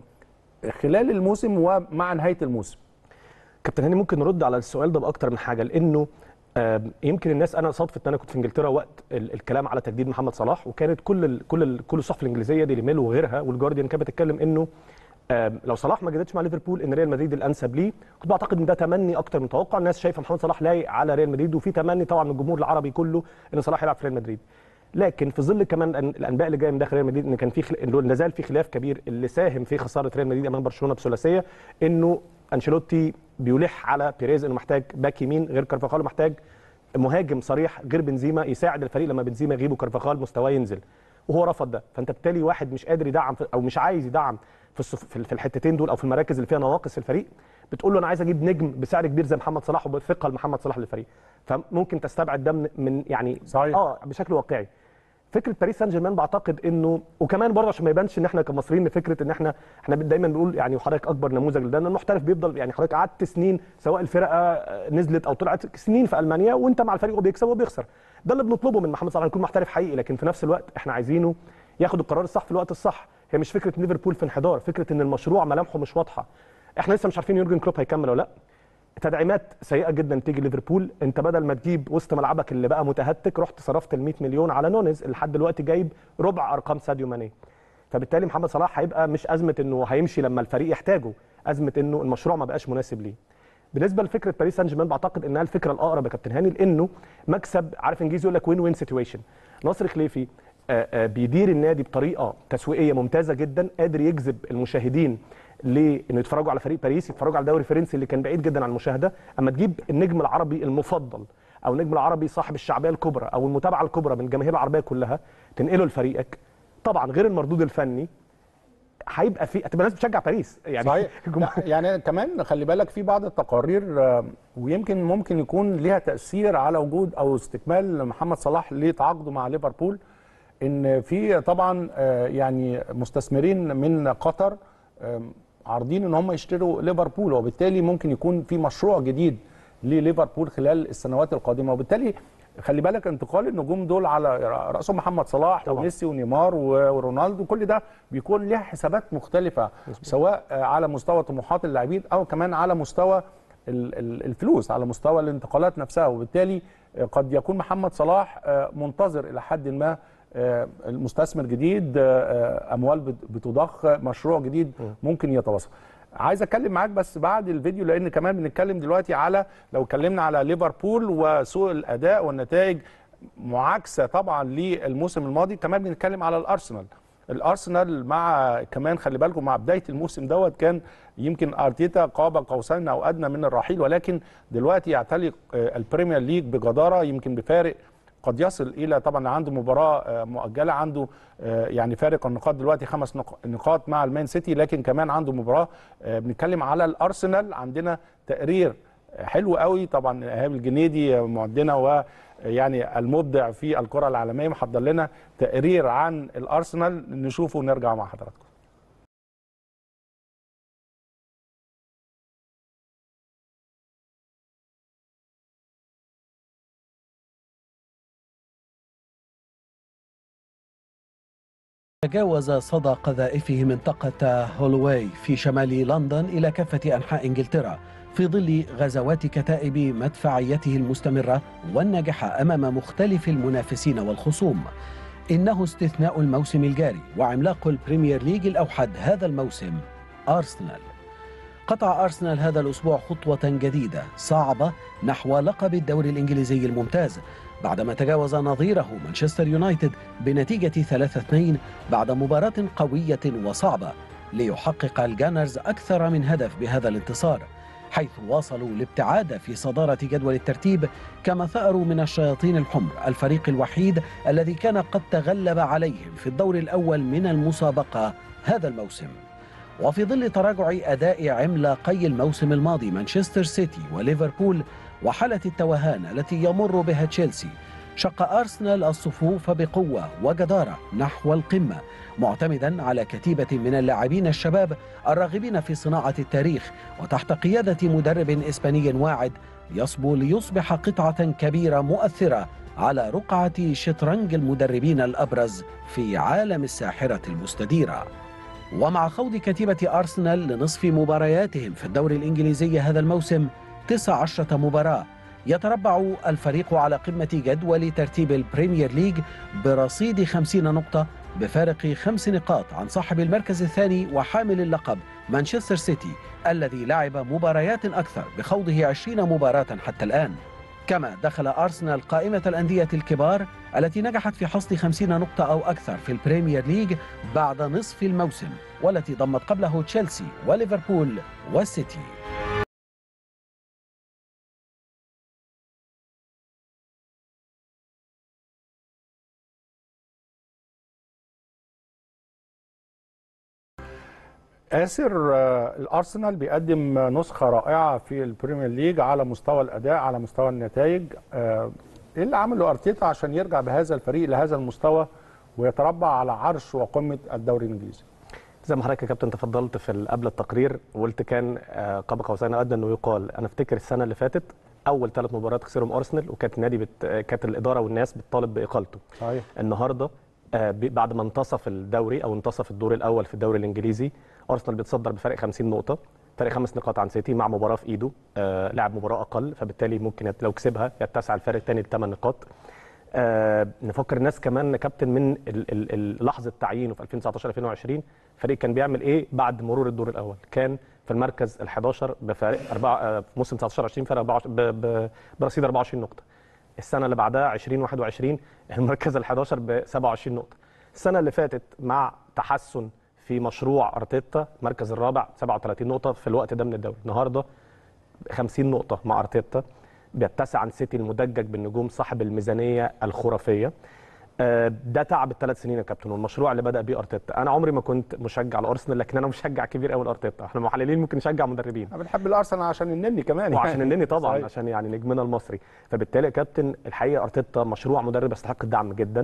خلال الموسم ومع نهايه الموسم كابتن هاني ممكن نرد على السؤال ده باكتر من حاجه لانه آم، يمكن الناس انا صادفت ان انا كنت في انجلترا وقت ال- الكلام على تجديد محمد صلاح وكانت كل ال كل ال كل الصحف الانجليزيه ديلي ميل وغيرها والجارديان كانت بتتكلم انه آم، لو صلاح ما جددش مع ليفربول ان ريال مدريد الانسب ليه كنت بعتقد ان ده تمني اكتر من توقع الناس شايفه محمد صلاح لايق على ريال مدريد وفي تمني طبعا من الجمهور العربي كله ان صلاح يلعب في ريال مدريد لكن في ظل كمان الأن- الانباء اللي جايه من داخل ريال مدريد ان كان في خل... إنه لا زال في خلاف كبير اللي ساهم في خساره ريال مدريد امام برشلونه بثلاثيه انه انشيلوتي بيلح على بيريز انه محتاج باك يمين غير كارفاخال ومحتاج مهاجم صريح غير بنزيما يساعد الفريق لما بنزيما يغيب وكارفاخال مستواه ينزل وهو رفض ده فانت بالتالي واحد مش قادر يدعم في او مش عايز يدعم في الصف- في في الحتتين دول او في المراكز اللي فيها نواقص في الفريق بتقول له انا عايز اجيب نجم بسعر كبير زي محمد صلاح وبثقه لمحمد صلاح للفريق فممكن تستبعد ده من, من يعني صحيح. اه بشكل واقعي فكره باريس سان جيرمان بعتقد انه وكمان برضه عشان ما يبانش ان احنا كمصريين إن فكره ان احنا احنا دايما بنقول يعني وحضرتك اكبر نموذج لده ان المحترف بيفضل يعني حضرتك قعدت سنين سواء الفرقه آه، نزلت او طلعت سنين في المانيا وانت مع الفريق وبيكسب وبيخسر ده اللي بنطلبه من محمد صلاح يكون محترف حقيقي لكن في نفس الوقت احنا عايزينه ياخد القرار الصح في الوقت الصح هي مش فكره ليفربول في انحدار فكره ان المشروع ملامحه مش واضحه احنا لسه مش عارفين يورجن كلوب هيكمل ولا لا تدعيمات سيئه جدا تيجي ليفربول انت بدل ما تجيب وسط ملعبك اللي بقى متهتك رحت صرفت ال 100 مليون على نونز اللي لحد دلوقتي جايب ربع ارقام ساديو ماني فبالتالي محمد صلاح هيبقى مش ازمه انه هيمشي لما الفريق يحتاجه ازمه انه المشروع ما بقاش مناسب ليه بالنسبه لفكره باريس سان جيرمان بعتقد انها الفكره الاقرب يا كابتن هاني لانه مكسب عارف انجليزي يقول لك وين وين سيتويشن ناصر خليفي آه، آه، بيدير النادي بطريقه تسويقيه ممتازه جدا قادر يجذب المشاهدين لانه يتفرجوا على فريق باريس يتفرجوا على الدوري الفرنسي اللي كان بعيد جدا عن المشاهده اما تجيب النجم العربي المفضل او النجم العربي صاحب الشعبيه الكبرى او المتابعه الكبرى من الجماهير العربيه كلها تنقله لفريقك طبعا غير المردود الفني هيبقى في هتبقى ناس بتشجع باريس يعني صحيح الجمهور- لا، يعني كمان خلي بالك في بعض التقارير آه، ويمكن ممكن يكون ليها تاثير على وجود او استكمال محمد صلاح لتعاقده مع ليفربول ان في طبعا آه، يعني مستثمرين من قطر آم، عارضين ان هم يشتروا ليفربول وبالتالي ممكن يكون في مشروع جديد لليفربول خلال السنوات القادمه وبالتالي خلي بالك انتقال النجوم دول على راسهم محمد صلاح طبعاً. وميسي ونيمار و- ورونالدو كل ده بيكون ليها حسابات مختلفه سواء آه، على مستوى طموحات اللاعبين او كمان على مستوى ال- ال- الفلوس على مستوى الانتقالات نفسها وبالتالي آه، قد يكون محمد صلاح آه، منتظر الى حد ما آه، المستثمر جديد آه، آه، اموال بت- بتضخ مشروع جديد ممكن يتواصل عايز اتكلم معاك بس بعد الفيديو لان كمان بنتكلم دلوقتي على لو اتكلمنا على ليفربول وسوء الاداء والنتائج معاكسه طبعا للموسم الماضي كمان بنتكلم على الارسنال الارسنال مع كمان خلي بالكم مع بدايه الموسم دوت كان يمكن ارتيتا قاب قوسين او ادنى من الرحيل ولكن دلوقتي يعتلي البريمير ليج بجداره يمكن بفارق قد يصل الى طبعا عنده مباراه مؤجله عنده يعني فارق النقاط دلوقتي خمس نقاط مع المان سيتي لكن كمان عنده مباراه بنتكلم على الارسنال عندنا تقرير حلو قوي طبعا ايهاب الجنيدي معدنا ويعني المبدع في الكره العالميه محضر لنا تقرير عن الارسنال نشوفه ونرجع مع حضراتكم تجاوز صدى قذائفه منطقة هولواي في شمال لندن إلى كافة أنحاء إنجلترا في ظل غزوات كتائب مدفعيته المستمرة والناجحة أمام مختلف المنافسين والخصوم إنه استثناء الموسم الجاري وعملاق البريمير ليج الأوحد هذا الموسم أرسنال قطع أرسنال هذا الأسبوع خطوة جديدة صعبة نحو لقب الدوري الإنجليزي الممتاز بعدما تجاوز نظيره مانشستر يونايتد بنتيجة 3-2 بعد مباراة قوية وصعبة ليحقق الجانرز أكثر من هدف بهذا الانتصار حيث واصلوا الابتعاد في صدارة جدول الترتيب كما ثأروا من الشياطين الحمر الفريق الوحيد الذي كان قد تغلب عليهم في الدور الأول من المسابقة هذا الموسم وفي ظل تراجع أداء عملاقي الموسم الماضي مانشستر سيتي وليفربول وحالة التوهان التي يمر بها تشيلسي شق أرسنال الصفوف بقوة وجدارة نحو القمة معتمدا على كتيبة من اللاعبين الشباب الراغبين في صناعة التاريخ وتحت قيادة مدرب إسباني واعد يصبو ليصبح قطعة كبيرة مؤثرة على رقعة شطرنج المدربين الأبرز في عالم الساحرة المستديرة ومع خوض كتيبة أرسنال لنصف مبارياتهم في الدوري الإنجليزي هذا الموسم 19 مباراة يتربع الفريق على قمة جدول ترتيب البريمير ليج برصيد 50 نقطة بفارق خمس نقاط عن صاحب المركز الثاني وحامل اللقب مانشستر سيتي الذي لعب مباريات أكثر بخوضه 20 مباراة حتى الآن كما دخل أرسنال قائمة الأندية الكبار التي نجحت في حصد 50 نقطة أو أكثر في البريمير ليج بعد نصف الموسم والتي ضمت قبله تشيلسي وليفربول والسيتي آسر الأرسنال بيقدم نسخة رائعة في البريمير ليج على مستوى الأداء على مستوى النتائج إيه اللي عمله أرتيتا عشان يرجع بهذا الفريق لهذا المستوى ويتربع على عرش وقمة الدوري الإنجليزي زي ما حضرتك يا كابتن تفضلت في قبل التقرير وقلت كان قاب قوسين ادنى انه يقال انا افتكر السنه اللي فاتت اول ثلاث مباريات خسرهم ارسنال وكانت النادي بت... كانت الاداره والناس بتطالب باقالته صحيح النهارده بعد ما انتصف الدوري او انتصف الدور الاول في الدوري الانجليزي ارسنال بيتصدر بفرق 50 نقطه فرق خمس نقاط عن سيتي مع مباراه في ايده آه لعب مباراه اقل فبالتالي ممكن لو كسبها يتسع الفرق الثاني لثمان نقاط آه نفكر الناس كمان كابتن من ال ال لحظه تعيينه في 2019 2020 فريق كان بيعمل ايه بعد مرور الدور الاول كان في المركز ال11 بفارق أربعة آه في موسم 19 20 فرق 24 برصيد 24 نقطه السنه اللي بعدها 2021 المركز ال11 ب 27 نقطه السنه اللي فاتت مع تحسن في مشروع ارتيتا المركز الرابع 37 نقطه في الوقت ده من الدوري النهارده 50 نقطه مع ارتيتا بيتسع عن سيتي المدجج بالنجوم صاحب الميزانيه الخرافيه ده تعب الثلاث سنين يا كابتن والمشروع اللي بدا بيه ارتيتا انا عمري ما كنت مشجع لارسنال لكن انا مشجع كبير قوي لارتيتا احنا محللين ممكن نشجع مدربين انا بنحب الارسنال عشان النني كمان وعشان النني طبعا صحيح. عشان يعني نجمنا المصري فبالتالي يا كابتن الحقيقه ارتيتا مشروع مدرب يستحق الدعم جدا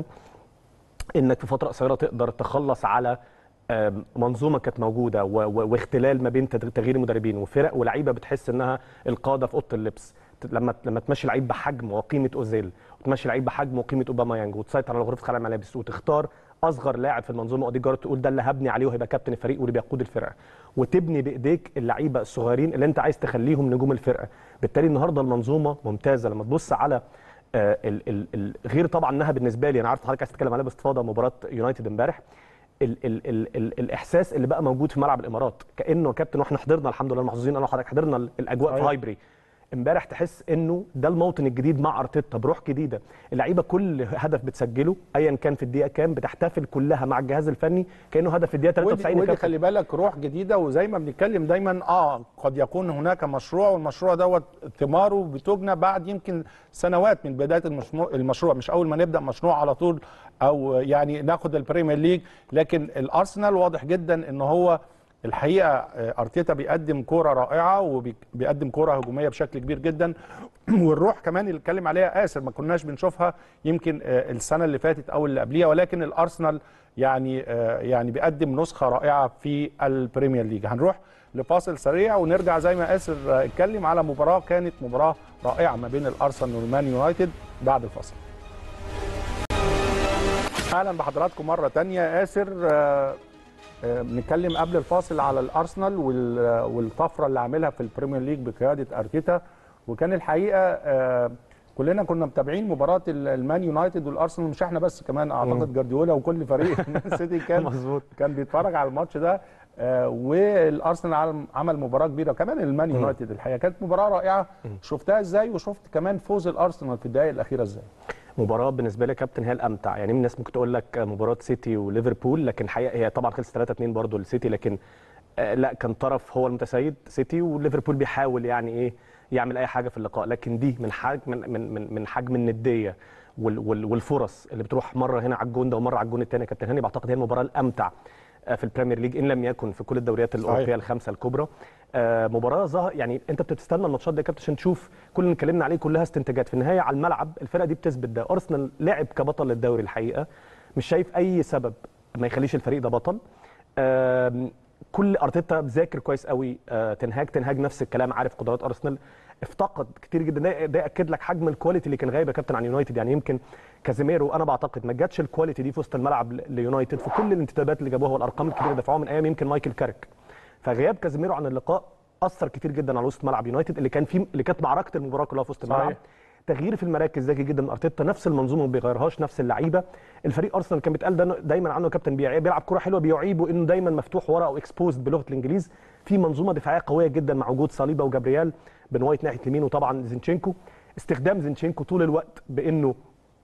انك في فتره قصيره تقدر تخلص على منظومه كانت موجوده واختلال ما بين تغيير مدربين وفرق ولعيبه بتحس انها القاده في اوضه اللبس لما لما تمشي لعيب بحجم وقيمه اوزيل وتمشي لعيب بحجم وقيمه اوباما يانج وتسيطر على غرفه خلع الملابس وتختار اصغر لاعب في المنظومه اوديجارد تقول ده اللي هبني عليه وهيبقى كابتن الفريق واللي بيقود الفرقه وتبني بايديك اللعيبه الصغيرين اللي انت عايز تخليهم نجوم الفرقه بالتالي النهارده المنظومه ممتازه لما تبص على آه ال ال ال غير طبعا انها بالنسبه لي انا عارف حضرتك عايز تتكلم عليها باستفاضه مباراه يونايتد امبارح ال ال ال ال الاحساس اللي بقى موجود في ملعب الامارات كانه كابتن واحنا حضرنا الحمد لله محظوظين انا وحضرتك حضرنا الاجواء في هايبري امبارح تحس انه ده الموطن الجديد مع ارتيتا بروح جديده اللعيبه كل هدف بتسجله ايا كان في الدقيقه كام بتحتفل كلها مع الجهاز الفني كانه هدف في الدقيقه ودي, 93 ودي كابتن. خلي بالك روح جديده وزي ما بنتكلم دايما اه قد يكون هناك مشروع والمشروع دوت ثماره بتجنى بعد يمكن سنوات من بدايه المشروع, المشروع مش اول ما نبدا مشروع على طول او يعني ناخد البريمير ليج لكن الارسنال واضح جدا ان هو الحقيقه آه، ارتيتا بيقدم كوره رائعه وبيقدم كوره هجوميه بشكل كبير جدا والروح كمان اللي اتكلم عليها اسر ما كناش بنشوفها يمكن آه، السنه اللي فاتت او اللي قبليها ولكن الارسنال يعني آه، يعني بيقدم نسخه رائعه في البريمير ليج هنروح لفاصل سريع ونرجع زي ما اسر آه، اتكلم على مباراه كانت مباراه رائعه ما بين الارسنال والمان يونايتد بعد الفاصل اهلا بحضراتكم مره تانية اسر آه، آه، بنتكلم قبل الفاصل على الارسنال وال- والطفره اللي عاملها في البريمير ليج بقياده ارتيتا وكان الحقيقه آه، كلنا كنا متابعين مباراه ال- المان يونايتد والارسنال مش احنا بس كمان اعتقد جارديولا وكل فريق مان سيتي كان مظبوط. كان بيتفرج على الماتش ده آه، والارسنال عمل- عمل مباراه كبيره كمان المان يونايتد الحقيقه كانت مباراه رائعه شفتها ازاي وشفت كمان فوز الارسنال في الدقائق الاخيره ازاي مباراه بالنسبه لي يا كابتن هي الامتع يعني من الناس ممكن تقول لك مباراه سيتي وليفربول لكن حقيقه هي طبعا خلصت 3 2 برضه للسيتي لكن آه، لا كان طرف هو المتسيد سيتي وليفربول بيحاول يعني ايه يعمل اي حاجه في اللقاء لكن دي من حجم من من من, من حجم النديه وال وال والفرص اللي بتروح مره هنا على الجون ده ومره على الجون الثاني يا كابتن هاني بعتقد هي المباراه الامتع آه، في البريمير ليج ان لم يكن في كل الدوريات الاوروبيه الخمسه الكبرى آه، مباراه ظهر يعني انت بتستنى الماتشات دي يا كابتن عشان تشوف كل اللي اتكلمنا عليه كلها استنتاجات في النهايه على الملعب الفرقه دي بتثبت ده ارسنال لعب كبطل للدوري الحقيقه مش شايف اي سبب ما يخليش الفريق ده بطل آم، كل ارتيتا ذاكر كويس قوي آه، تنهاج تنهاج نفس الكلام عارف قدرات ارسنال افتقد كتير جدا ده, ده ياكد لك حجم الكواليتي اللي كان غايب يا كابتن عن يونايتد يعني يمكن كازيميرو انا بعتقد ما جاتش الكواليتي دي في وسط الملعب ل- ليونايتد في كل الانتدابات اللي جابوها والارقام الكبيره اللي دفعوها من ايام يمكن مايكل كارك فغياب كازيميرو عن اللقاء اثر كتير جدا على وسط ملعب يونايتد اللي كان فيه اللي كانت معركه المباراه كلها في وسط صحيح. الملعب تغيير في المراكز ذكي جدا من ارتيتا نفس المنظومه ما بيغيرهاش نفس اللعيبه الفريق ارسنال كان بيتقال ده دايما عنه كابتن بيع- بيلعب كره حلوه بيعيبه انه دايما مفتوح ورا او اكسبوزد بلغه الانجليز في منظومه دفاعيه قويه جدا مع وجود صليبه وجابريال بن وايت ناحيه اليمين وطبعا زينشينكو استخدام زينشينكو طول الوقت بانه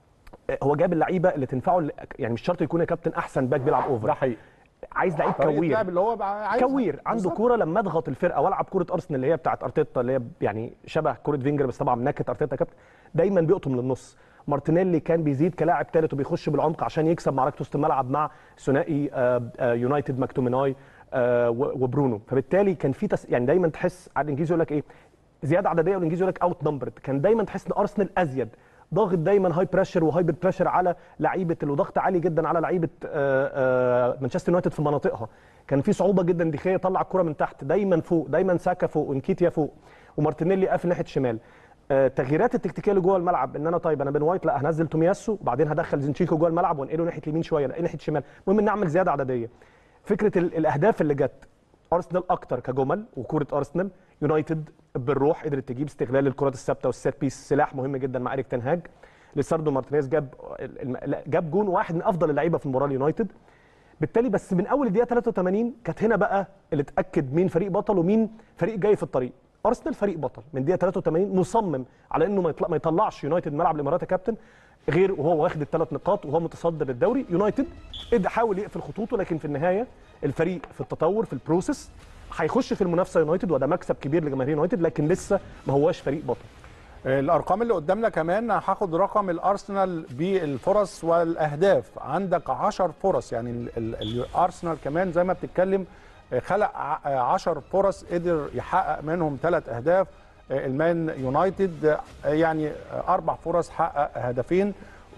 هو جاب اللعيبه اللي تنفعه ل- يعني مش شرط يكون يا كابتن احسن باك بيلعب اوفر ده حقيقي عايز لعيب طريقه كوير لعب اللي هو بقى عايزها. كوير عنده بالظبط. كوره لما اضغط الفرقه والعب كوره ارسنال اللي هي بتاعت ارتيتا اللي هي يعني شبه كوره فينجر بس طبعا نكت ارتيتا كابتن دايما بيقطم للنص مارتينيلي كان بيزيد كلاعب ثالث وبيخش بالعمق عشان يكسب معركه وسط الملعب مع ثنائي آه، آه، يونايتد ماكتوميناي آه، و- وبرونو فبالتالي كان في تس... يعني دايما تحس على الانجليزي يقول لك ايه زياده عدديه والانجليزي يقول لك اوت نمبرد كان دايما تحس ان ارسنال ازيد ضاغط دايما هاي بريشر وهايبر بريشر على لعيبه وضغط عالي جدا على لعيبه آه، آه، مانشستر يونايتد في مناطقها كان في صعوبه جدا دخيه يطلع الكره من تحت دايما فوق دايما ساكا فوق ونكيتيا فوق ومارتينيلي قافل ناحيه الشمال آه، التغييرات التكتيكيه اللي جوه الملعب ان انا طيب انا بين وايت لا هنزل تومياسو وبعدين هدخل زينشينكو جوه الملعب وانقله ناحيه اليمين شويه لا ناحيه الشمال المهم ان نعمل زياده عدديه فكره ال- الاهداف اللي جت ارسنال اكتر كجمل وكوره ارسنال يونايتد بالروح قدرت تجيب استغلال الكرات الثابته والسيت بيس سلاح مهم جدا مع اريك تنهاج لساردو مارتينيز جاب الم- لا، جاب جون واحد من افضل اللعيبه في المباراه اليونايتد بالتالي بس من اول الدقيقه 83 كانت هنا بقى اللي اتاكد مين فريق بطل ومين فريق جاي في الطريق ارسنال فريق بطل من دقيقه 83 مصمم على انه ما يطلع ما يطلعش يونايتد ملعب الامارات يا كابتن غير وهو واخد الثلاث نقاط وهو متصدر الدوري يونايتد قدر حاول يقفل خطوطه لكن في النهايه الفريق في التطور في البروسيس هيخش في المنافسه يونايتد وده مكسب كبير لجماهير يونايتد لكن لسه ما هواش فريق بطل الارقام اللي قدامنا كمان هاخد رقم الارسنال بالفرص والاهداف عندك 10 فرص يعني ال- ال- الارسنال كمان زي ما بتتكلم آه، خلق 10 فرص قدر يحقق منهم ثلاث اهداف آه، المان يونايتد آه، يعني آه، اربع فرص حقق هدفين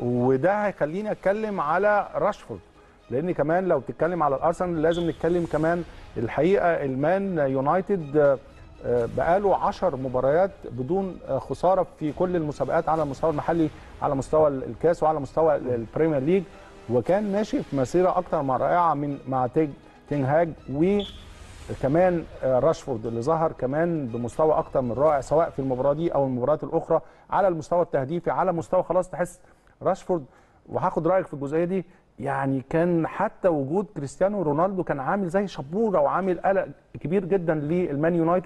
وده هيخليني اتكلم على راشفورد لان كمان لو بتتكلم على الارسنال لازم نتكلم كمان الحقيقه المان يونايتد آه، آه، بقاله 10 مباريات بدون آه، خساره في كل المسابقات على المستوى المحلي على مستوى الكاس وعلى مستوى البريمير ليج وكان ماشي في مسيره اكتر من رائعه من مع تيج تنهاج وكمان آه، راشفورد اللي ظهر كمان بمستوى اكتر من رائع سواء في المباراه دي او المباريات الاخرى على المستوى التهديفي على مستوى خلاص تحس راشفورد وهاخد رايك في الجزئيه دي يعني كان حتى وجود كريستيانو رونالدو كان عامل زي شبوره وعامل قلق كبير جدا للمان يونايتد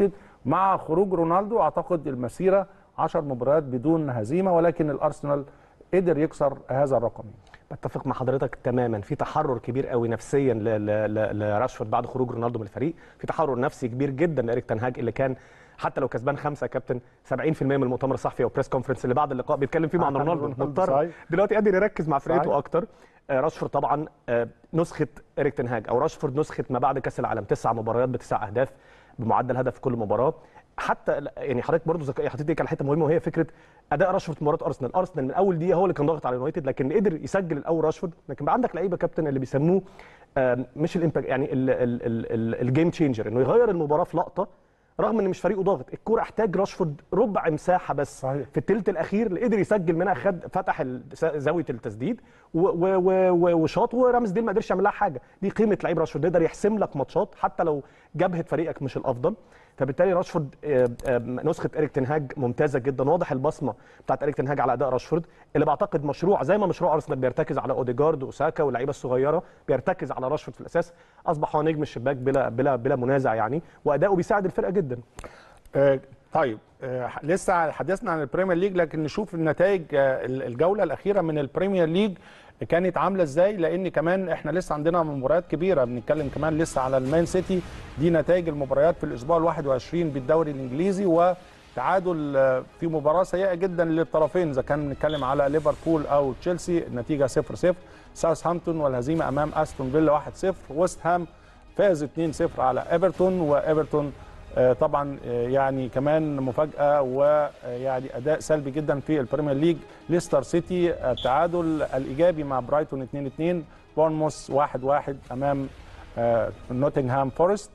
مع خروج رونالدو اعتقد المسيره 10 مباريات بدون هزيمه ولكن الارسنال قدر يكسر هذا الرقم بتفق مع حضرتك تماما في تحرر كبير قوي نفسيا ل- ل- ل- لراشفورد بعد خروج رونالدو من الفريق في تحرر نفسي كبير جدا لاريك تنهاج اللي كان حتى لو كسبان خمسه يا كابتن 70% من المؤتمر الصحفي او بريس كونفرنس اللي بعد اللقاء بيتكلم فيه مع عن رونالدو رونالدو، مضطر صحيح. دلوقتي قادر يركز مع فرقته صحيح. اكتر آه، راشفورد طبعا آه، نسخه اريك تنهاج او راشفورد نسخه ما بعد كاس العالم تسع مباريات بتسع اهداف بمعدل هدف في كل مباراه حتى يعني حضرتك برضه ذك- حطيت ايدك على حته مهمه وهي فكره اداء راشفورد في مباراه ارسنال ارسنال من اول دقيقه هو اللي كان ضاغط على اليونايتد لكن قدر يسجل الاول راشفورد لكن بقى عندك لعيبه كابتن اللي بيسموه آم، مش الامباكت يعني الجيم تشينجر انه يغير المباراه في لقطه رغم ان مش فريقه ضاغط الكوره احتاج راشفورد ربع مساحه بس صحيح. في الثلث الاخير اللي قدر يسجل منها خد فتح ال- زاويه التسديد و- و- و- و- وشاط ورامز ديل ما قدرش يعمل لها حاجه دي قيمه لعيب راشفورد يقدر يحسم لك ماتشات حتى لو جبهه فريقك مش الافضل فبالتالي راشفورد آه، آه، نسخه اريك تنهاج ممتازه جدا واضح البصمه بتاعت اريك تنهاج على اداء راشفورد اللي بعتقد مشروع زي ما مشروع ارسنال بيرتكز على اوديجارد وساكا واللعيبه الصغيره بيرتكز على راشفورد في الاساس اصبح هو نجم الشباك بلا بلا بلا منازع يعني واداؤه بيساعد الفرقه جدا آه، طيب آه، لسه حدثنا عن البريمير ليج لكن نشوف النتائج آه، الجوله الاخيره من البريمير ليج كانت عامله ازاي لان كمان احنا لسه عندنا مباريات كبيره بنتكلم كمان لسه على المان سيتي دي نتائج المباريات في الاسبوع ال 21 بالدوري الانجليزي وتعادل آه، في مباراه سيئه جدا للطرفين اذا كان بنتكلم على ليفربول او تشيلسي النتيجه 0 0 ساوثهامبتون والهزيمه امام استون فيلا 1 0 ويست هام فاز 2 0 على ايفرتون وايفرتون آه، طبعا آه، يعني كمان مفاجاه ويعني اداء سلبي جدا في البريمير ليج ليستر سيتي آه، التعادل الايجابي مع برايتون 2 2 بورنموث 1 1 امام آه، نوتنغهام فورست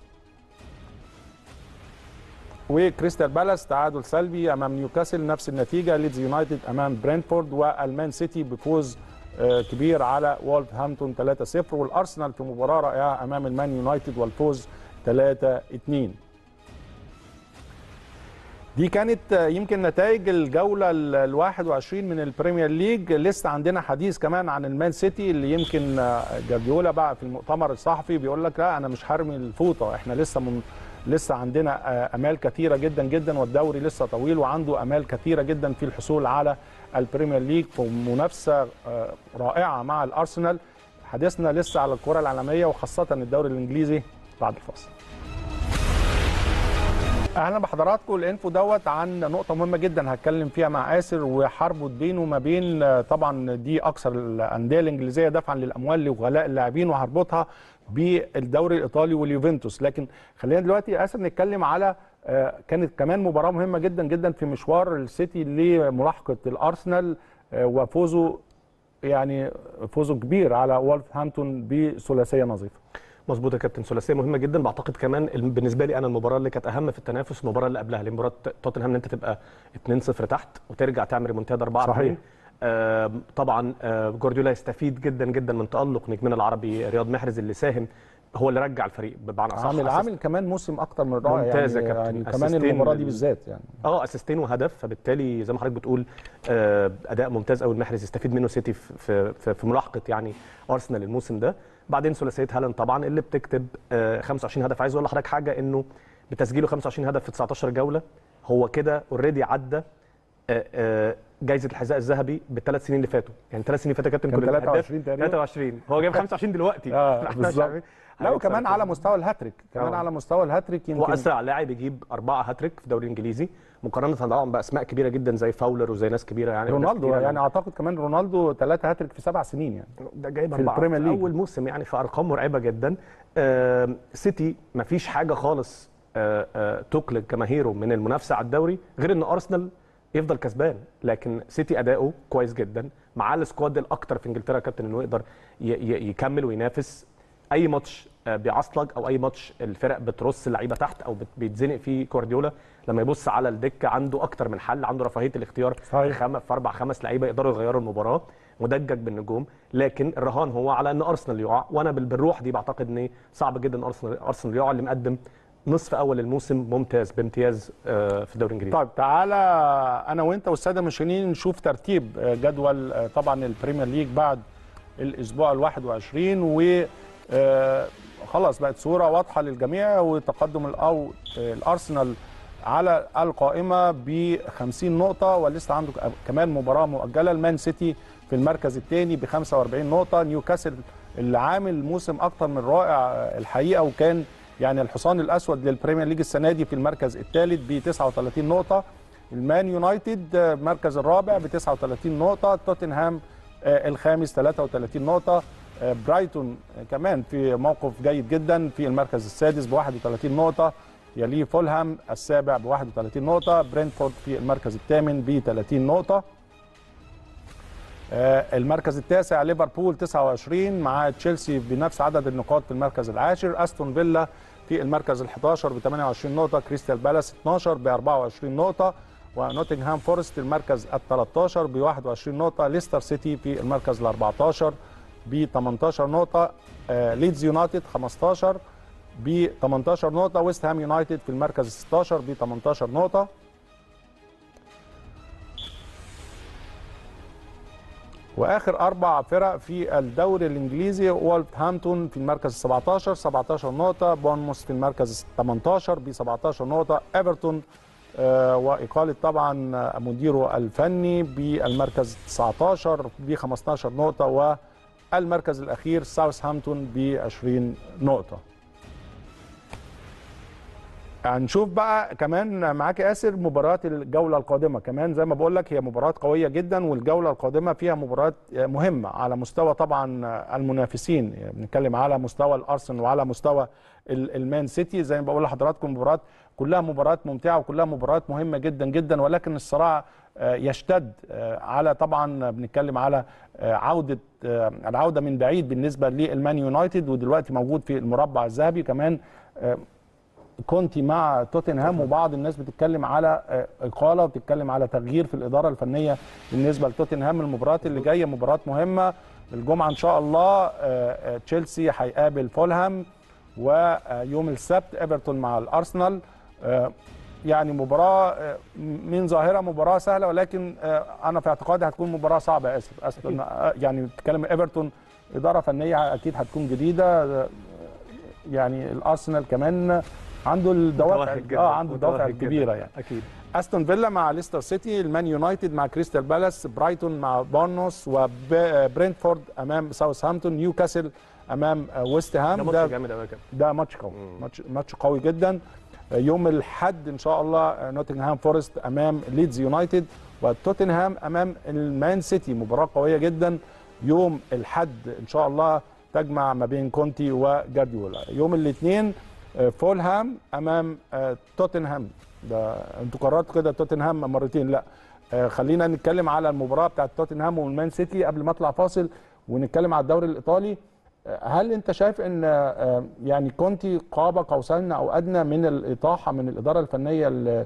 وكريستال بالاس تعادل سلبي امام نيوكاسل نفس النتيجه ليدز يونايتد امام برينفورد والمان سيتي بفوز آه، كبير على وولفهامبتون 3-0 والارسنال في مباراه رائعه امام المان يونايتد والفوز 3-2 دي كانت آه، يمكن نتائج الجوله ال 21 من البريمير ليج لسه عندنا حديث كمان عن المان سيتي اللي يمكن آه، جارديولا بقى في المؤتمر الصحفي بيقول لك لا انا مش هرمي الفوطه احنا لسه من لسه عندنا آه، امال كثيره جدا جدا والدوري لسه طويل وعنده امال كثيره جدا في الحصول على البريمير ليج في منافسه آه، رائعه مع الارسنال حديثنا لسه على الكره العالميه وخاصه الدوري الانجليزي بعد الفاصل اهلا بحضراتكم الانفو دوت عن نقطه مهمه جدا هتكلم فيها مع اسر وحرب بينه وما بين آه، طبعا دي اكثر الانديه الانجليزيه دفعا للاموال لغلاء اللاعبين وهربطها بالدوري الايطالي واليوفنتوس لكن خلينا دلوقتي اسر نتكلم على آه، كانت كمان مباراه مهمه جدا جدا في مشوار السيتي لملاحقه الارسنال آه، وفوزه يعني فوزه كبير على وولفهامبتون بثلاثيه نظيفه مظبوط يا كابتن ثلاثيه مهمه جدا بعتقد كمان الم- بالنسبه لي انا المباراه اللي كانت اهم في التنافس المباراه اللي قبلها مباراه توتنهام ان انت تبقى 2-0 تحت وترجع تعمل ريمونتادا 4 صحيح. آم، طبعا آه، جوارديولا يستفيد جدا جدا من تالق نجمنا العربي رياض محرز اللي ساهم هو اللي رجع الفريق بمعنى اصح عامل أسيست- عامل كمان موسم اكتر من رائع ممتاز يا يعني, كابتن. يعني كمان أسيستين المباراه دي لل- بالذات يعني اه اسيستين وهدف فبالتالي زي ما حضرتك بتقول آه، اداء ممتاز قوي المحرز يستفيد منه سيتي في في, في, في ملاحقه يعني ارسنال الموسم ده بعدين ثلاثيه هالاند طبعا اللي بتكتب آه، 25 هدف عايز اقول لحضرتك حاجه انه بتسجيله 25 هدف في 19 جوله هو كده اوريدي عدى آه، آه، جايزه الحذاء الذهبي بالثلاث سنين اللي فاتوا يعني ثلاث سنين فاتوا يا كابتن كان كل الأهداف 23 تقريبا. 23 هو جايب 25 دلوقتي اه إحنا مش بالظبط عارفين. لا وكمان على مستوى الهاتريك كمان آه. على مستوى الهاتريك هو يمكن اسرع لاعب يجيب اربعه هاتريك في الدوري الانجليزي مقارنه طبعا باسماء كبيره جدا زي فاولر وزي ناس كبيره يعني وناس رونالدو كتيرة يعني اعتقد كمان رونالدو ثلاثه هاتريك في سبع سنين يعني ده جايب في أربعة البريمير في ليج. اول موسم يعني في ارقام مرعبه جدا آم، سيتي ما فيش حاجه خالص آه، آه، تقلق جماهيره من المنافسه على الدوري غير ان ارسنال يفضل كسبان لكن سيتي اداؤه كويس جدا معاه السكواد الاكتر في انجلترا يا كابتن انه يقدر ي- ي- يكمل وينافس اي ماتش آه، بيعصلج او اي ماتش الفرق بترص اللعيبه تحت او بت- بيتزنق فيه جوارديولا لما يبص على الدكه عنده اكتر من حل عنده رفاهيه الاختيار صحيح. خم... في اربع خمس لعيبه يقدروا يغيروا المباراه مدجج بالنجوم لكن الرهان هو على ان ارسنال يقع وانا بال- بالروح دي بعتقد ان صعب جدا ارسنال ارسنال يقع اللي مقدم نصف اول الموسم ممتاز بامتياز آه، في الدوري الانجليزي طيب تعالى انا وانت والساده المشاهدين نشوف ترتيب آه، جدول آه، طبعا البريمير ليج بعد الاسبوع ال 21 و آه، خلاص بقت صوره واضحه للجميع وتقدم الأو آه، الارسنال على القائمه ب 50 نقطه ولسه عنده كمان مباراه مؤجله المان سيتي في المركز الثاني ب 45 نقطه نيوكاسل اللي عامل موسم اكتر من رائع الحقيقه وكان يعني الحصان الاسود للبريمير ليج السنه دي في المركز الثالث ب 39 نقطه المان يونايتد المركز الرابع ب 39 نقطه توتنهام الخامس 33 نقطه برايتون كمان في موقف جيد جدا في المركز السادس ب 31 نقطه يليه فولهام السابع ب 31 نقطه برينفورد في المركز الثامن ب 30 نقطه المركز التاسع ليفربول 29 مع تشيلسي بنفس عدد النقاط في المركز العاشر استون فيلا في المركز ال11 ب 28 نقطه كريستال بالاس 12 ب 24 نقطه ونوتنغهام فورست المركز ال13 ب 21 نقطه ليستر سيتي في المركز ال14 ب 18 نقطه ليدز يونايتد 15 ب 18 نقطه ويست هام يونايتد في المركز ال 16 ب 18 نقطه واخر اربع فرق في الدوري الانجليزي وولفهامبتون في المركز 17 17 نقطه بورنموث في المركز 18 ب 17 نقطه ايفرتون آه واقاله طبعا مديره الفني بالمركز 19 ب 15 نقطه والمركز الاخير ساوثهامبتون ب 20 نقطه هنشوف بقى كمان معاك ياسر مباريات الجوله القادمه كمان زي ما بقول لك هي مباراه قويه جدا والجوله القادمه فيها مباريات مهمه على مستوى طبعا المنافسين بنتكلم على مستوى الارسنال وعلى مستوى المان سيتي زي ما بقول لحضراتكم مباريات كلها مباريات ممتعه وكلها مباريات مهمه جدا جدا ولكن الصراع يشتد على طبعا بنتكلم على عوده العوده من بعيد بالنسبه للمان يونايتد ودلوقتي موجود في المربع الذهبي كمان كونتي مع توتنهام وبعض الناس بتتكلم على اقاله وبتتكلم على تغيير في الاداره الفنيه بالنسبه لتوتنهام المباريات اللي جايه مباراه مهمه الجمعه ان شاء الله تشيلسي هيقابل فولهام ويوم السبت ايفرتون مع الارسنال يعني مباراه من ظاهره مباراه سهله ولكن انا في اعتقادي هتكون مباراه صعبه اسف اسف يعني بتتكلم ايفرتون اداره فنيه اكيد هتكون جديده يعني الارسنال كمان عنده الدوافع اه عنده الدوافع الكبيره يعني اكيد استون فيلا مع ليستر سيتي المان يونايتد مع كريستال بالاس برايتون مع بورنوس وبرينتفورد امام ساوثهامبتون نيوكاسل امام ويست هام ده ماتش جامد قوي ده ماتش قوي ماتش ماتش قوي جدا يوم الاحد ان شاء الله نوتنغهام فورست امام ليدز يونايتد وتوتنهام امام المان سيتي مباراه قويه جدا يوم الاحد ان شاء الله تجمع ما بين كونتي وجارديولا يوم الاثنين فولهام امام توتنهام ده انتوا قررتوا كده توتنهام مرتين لا خلينا نتكلم على المباراه بتاعت توتنهام والمان سيتي قبل ما اطلع فاصل ونتكلم على الدوري الايطالي هل انت شايف ان يعني كونتي قاب قوسين او ادنى من الاطاحه من الاداره الفنيه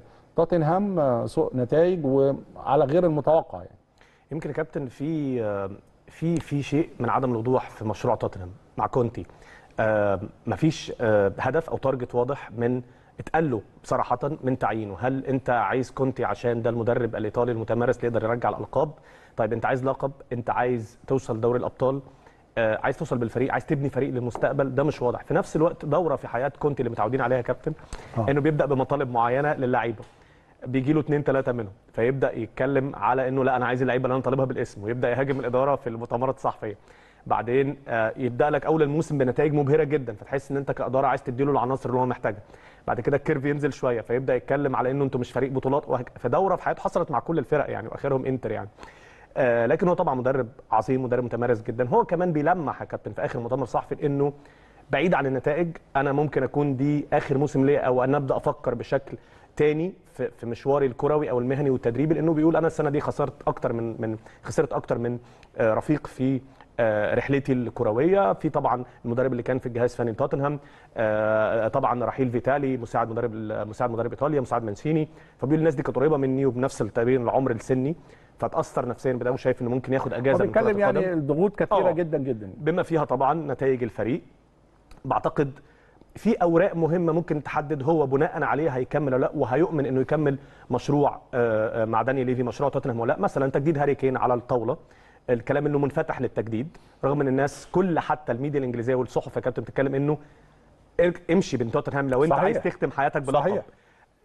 لتوتنهام سوء نتائج وعلى غير المتوقع يعني يمكن يا كابتن في في في شيء من عدم الوضوح في مشروع توتنهام مع كونتي آه مفيش آه هدف او تارجت واضح من اتقال له بصراحه من تعيينه هل انت عايز كونتي عشان ده المدرب الايطالي المتمرس اللي يقدر يرجع الالقاب طيب انت عايز لقب انت عايز توصل دوري الابطال آه عايز توصل بالفريق عايز تبني فريق للمستقبل ده مش واضح في نفس الوقت دوره في حياه كونتي اللي متعودين عليها يا كابتن آه. انه بيبدا بمطالب معينه للعيبه بيجي له اثنين ثلاثه منهم فيبدا يتكلم على انه لا انا عايز اللعيبه اللي انا طالبها بالاسم ويبدا يهاجم الاداره في المؤتمرات الصحفيه بعدين آه يبدا لك اول الموسم بنتائج مبهره جدا فتحس ان انت كاداره عايز تديله العناصر اللي هو محتاجها بعد كده الكيرف ينزل شويه فيبدا يتكلم على انه انتم مش فريق بطولات وهك... فدوره في حياته حصلت مع كل الفرق يعني واخرهم انتر يعني آه لكن هو طبعا مدرب عظيم مدرب متمرس جدا هو كمان بيلمح يا كابتن في اخر مؤتمر صحفي انه بعيد عن النتائج انا ممكن اكون دي اخر موسم ليا او انا ابدا افكر بشكل تاني في في مشواري الكروي او المهني والتدريبي لانه بيقول انا السنه دي خسرت اكتر من من خسرت اكتر من آه رفيق في آه رحلتي الكرويه في طبعا المدرب اللي كان في الجهاز الفني توتنهام آه طبعا رحيل فيتالي مساعد مدرب مساعد مدرب ايطاليا مساعد مانسيني فبيقول الناس دي كانت قريبه مني وبنفس تقريبا العمر السني فتاثر نفسيا بدا وشايف انه ممكن ياخد اجازه من بيتكلم يعني الضغوط كثيره جدا جدا بما فيها طبعا نتائج الفريق بعتقد في اوراق مهمه ممكن تحدد هو بناء عليها هيكمل ولا لا وهيؤمن انه يكمل مشروع مع داني ليفي مشروع توتنهام ولا لا مثلا تجديد هاري كين على الطاوله الكلام انه منفتح للتجديد رغم ان الناس كل حتى الميديا الانجليزيه والصحف يا كابتن بتتكلم انه امشي بين توتنهام لو انت صحيح. عايز تختم حياتك بلقب صحيح.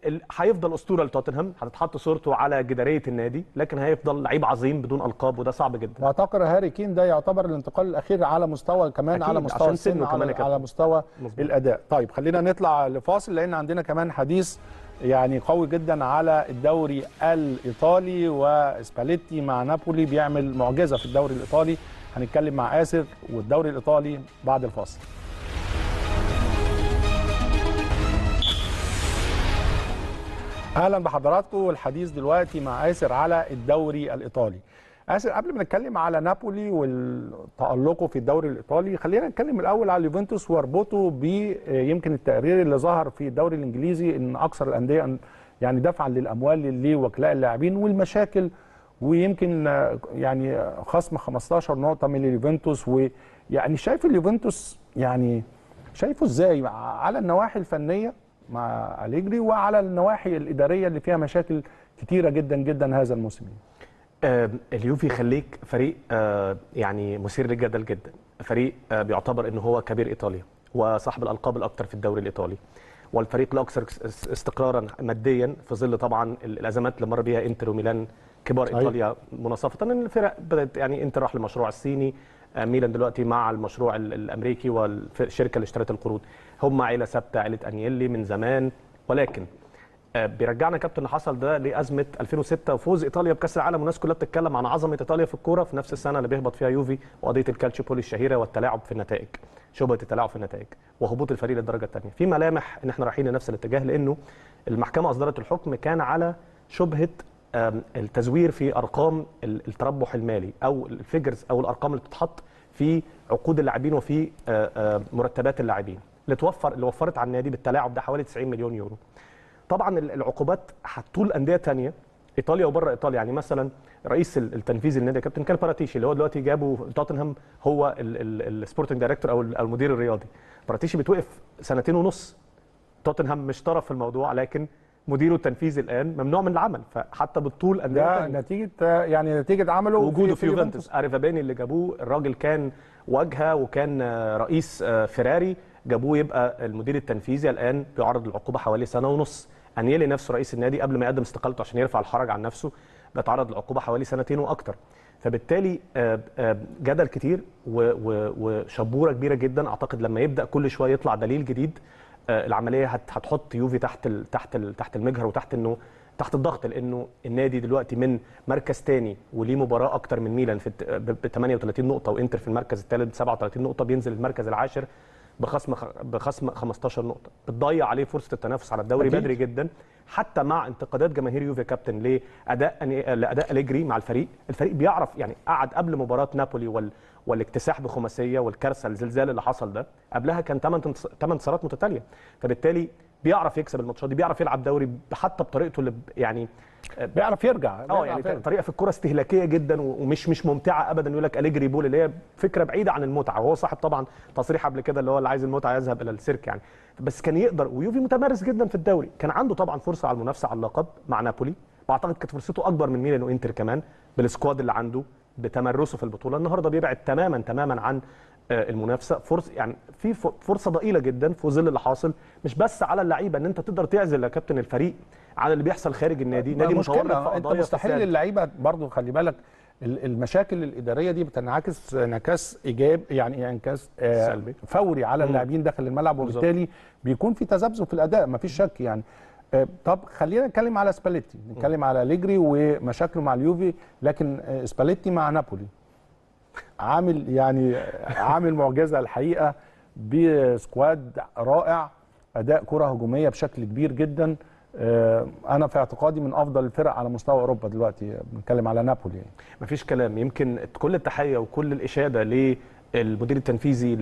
ال- هيفضل اسطوره لتوتنهام هتتحط صورته على جداريه النادي لكن هيفضل لعيب عظيم بدون القاب وده صعب جدا واعتقد هاري كين ده يعتبر الانتقال الاخير على مستوى كمان أكيد، على مستوى عشان سنه السن كمان يا على, كابتن. على مستوى مظبوط. الاداء طيب خلينا نطلع لفاصل لان عندنا كمان حديث يعني قوي جدا على الدوري الايطالي وسباليتي مع نابولي بيعمل معجزه في الدوري الايطالي هنتكلم مع اسر والدوري الايطالي بعد الفاصل اهلا بحضراتكم والحديث دلوقتي مع اسر على الدوري الايطالي اسر قبل ما نتكلم على نابولي وتالقه في الدوري الايطالي خلينا نتكلم الاول على اليوفنتوس واربطه ب يمكن التقرير اللي ظهر في الدوري الانجليزي ان اكثر الانديه أن- يعني دفعا للاموال لوكلاء اللاعبين والمشاكل ويمكن آه، يعني آه، خصم 15 نقطه من اليوفنتوس ويعني شايف اليوفنتوس يعني شايفه ازاي على النواحي الفنيه مع أليجري وعلى النواحي الاداريه اللي فيها مشاكل كتيره جدا جدا هذا الموسم آه، اليوفي خليك فريق آه، يعني مثير للجدل جدا فريق آه، بيعتبر ان هو كبير ايطاليا وصاحب الالقاب الاكثر في الدوري الايطالي والفريق الاكثر اس- استقرارا ماديا في ظل طبعا ال- الازمات اللي مر بيها انتر وميلان كبار أيوة. ايطاليا مناصفه ان الفرق بدات يعني انتر راح للمشروع الصيني آه، ميلان دلوقتي مع المشروع ال- الامريكي والشركه اللي اشترت القروض هم عيله ثابته عيله انيلي من زمان ولكن آه، بيرجعنا كابتن اللي حصل ده لازمه 2006 وفوز ايطاليا بكاس العالم والناس كلها بتتكلم عن عظمه ايطاليا في الكوره في نفس السنه اللي بيهبط فيها يوفي وقضيه الكالتشيبولي الشهيره والتلاعب في النتائج شبهه التلاعب في النتائج وهبوط الفريق للدرجه الثانيه في ملامح ان احنا رايحين لنفس الاتجاه لانه المحكمه اصدرت الحكم كان على شبهه آم، التزوير في ارقام ال- التربح المالي او الفيجرز او الارقام اللي بتتحط في عقود اللاعبين وفي آه، آه، مرتبات اللاعبين اللي توفر اللي وفرت على النادي بالتلاعب ده حوالي 90 مليون يورو طبعا ال- العقوبات هتطول انديه تانية ايطاليا وبره ايطاليا يعني مثلا رئيس ال- التنفيذي للنادي يا كابتن كان باراتيشي اللي هو دلوقتي جابه توتنهام هو السبورتنج دايركتور او ال- أو المدير الرياضي باراتيشي بيتوقف سنتين ونص توتنهام مش طرف في الموضوع لكن مديره التنفيذي الان ممنوع من العمل فحتى بالطول انديه ده تانية. نتيجه يعني نتيجه عمله وجوده في يوفنتوس اريفابيني اللي جابوه الراجل كان واجهه وكان آه، رئيس آه، فيراري جابوه يبقى المدير التنفيذي الان بيعرض للعقوبه حوالي سنه ونص انيلي نفسه رئيس النادي قبل ما يقدم استقالته عشان يرفع الحرج عن نفسه بيتعرض للعقوبه حوالي سنتين واكتر فبالتالي آه، آه، جدل كتير و- و- وشبوره كبيره جدا اعتقد لما يبدا كل شويه يطلع دليل جديد آه، العمليه هت- هتحط يوفي تحت ال تحت ال تحت المجهر وتحت انه تحت الضغط لانه النادي دلوقتي من مركز تاني وليه مباراه اكتر من ميلان في الت- ب ب 38 نقطه وانتر في المركز الثالث ب 37 نقطه بينزل المركز العاشر بخصم خ- بخصم 15 نقطه بتضيع عليه فرصه التنافس على الدوري أكيد. بدري جدا حتى مع انتقادات جماهير يوفي كابتن لاداء أني- لاداء اليجري مع الفريق الفريق بيعرف يعني قعد قبل مباراه نابولي وال والاكتساح بخماسيه والكارثه الزلزال اللي حصل ده قبلها كان 8 8 انتصارات متتاليه فبالتالي بيعرف يكسب الماتشات دي بيعرف يلعب دوري حتى بطريقته اللي ب- يعني بيعرف يرجع اه بيعرف يعني يرجع. طريقه في الكره استهلاكيه جدا و- ومش مش ممتعه ابدا يقول لك اليجري بول اللي هي فكره بعيده عن المتعه وهو صاحب طبعا تصريح قبل كده اللي هو اللي عايز المتعه يذهب الى السيرك يعني بس كان يقدر ويوفي متمرس جدا في الدوري كان عنده طبعا فرصه على المنافسه على اللقب مع نابولي واعتقد كانت فرصته اكبر من ميلان وانتر كمان بالسكواد اللي عنده بتمرسه في البطوله النهارده بيبعد تماما تماما عن آه، المنافسه فرصه يعني في ف- فرصه ضئيله جدا في ظل اللي حاصل مش بس على اللعيبه ان انت تقدر تعزل يا كابتن الفريق على اللي بيحصل خارج النادي نادي متورط في مشكلة انت قضايا مستحيل فساد. اللعيبه برضو خلي بالك ال- المشاكل الاداريه دي بتنعكس انعكاس ايجاب يعني انعكاس آه، سلبي. فوري على اللاعبين داخل الملعب وبالتالي بيكون في تذبذب في الاداء مفيش شك يعني آه، طب خلينا نتكلم على سباليتي نتكلم على ليجري ومشاكله مع اليوفي لكن آه، سباليتي مع نابولي عامل يعني عامل معجزه الحقيقه بسكواد رائع اداء كره هجوميه بشكل كبير جدا آه، انا في اعتقادي من افضل الفرق على مستوى اوروبا دلوقتي بنتكلم على نابولي يعني. مفيش كلام يمكن كل التحيه وكل الاشاده للمدير التنفيذي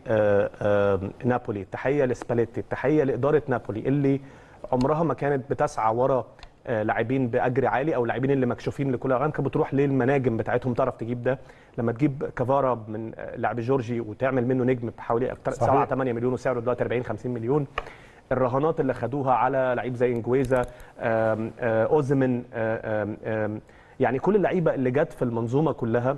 لنابولي التحيه لسباليتي التحيه لاداره نابولي اللي عمرها ما كانت بتسعى ورا آه، لاعبين باجر عالي او لاعبين اللي مكشوفين لكل الاوقات كانت بتروح للمناجم بتاعتهم تعرف تجيب ده لما تجيب كفارا من آه، لاعب جورجي وتعمل منه نجم بحوالي أكتر- صحيح. 7 8 مليون وسعره دلوقتي 40 50 مليون الرهانات اللي خدوها على لعيب زي انجويزا آم، آه، اوزمن آه، آم، آم، يعني كل اللعيبه اللي جت في المنظومه كلها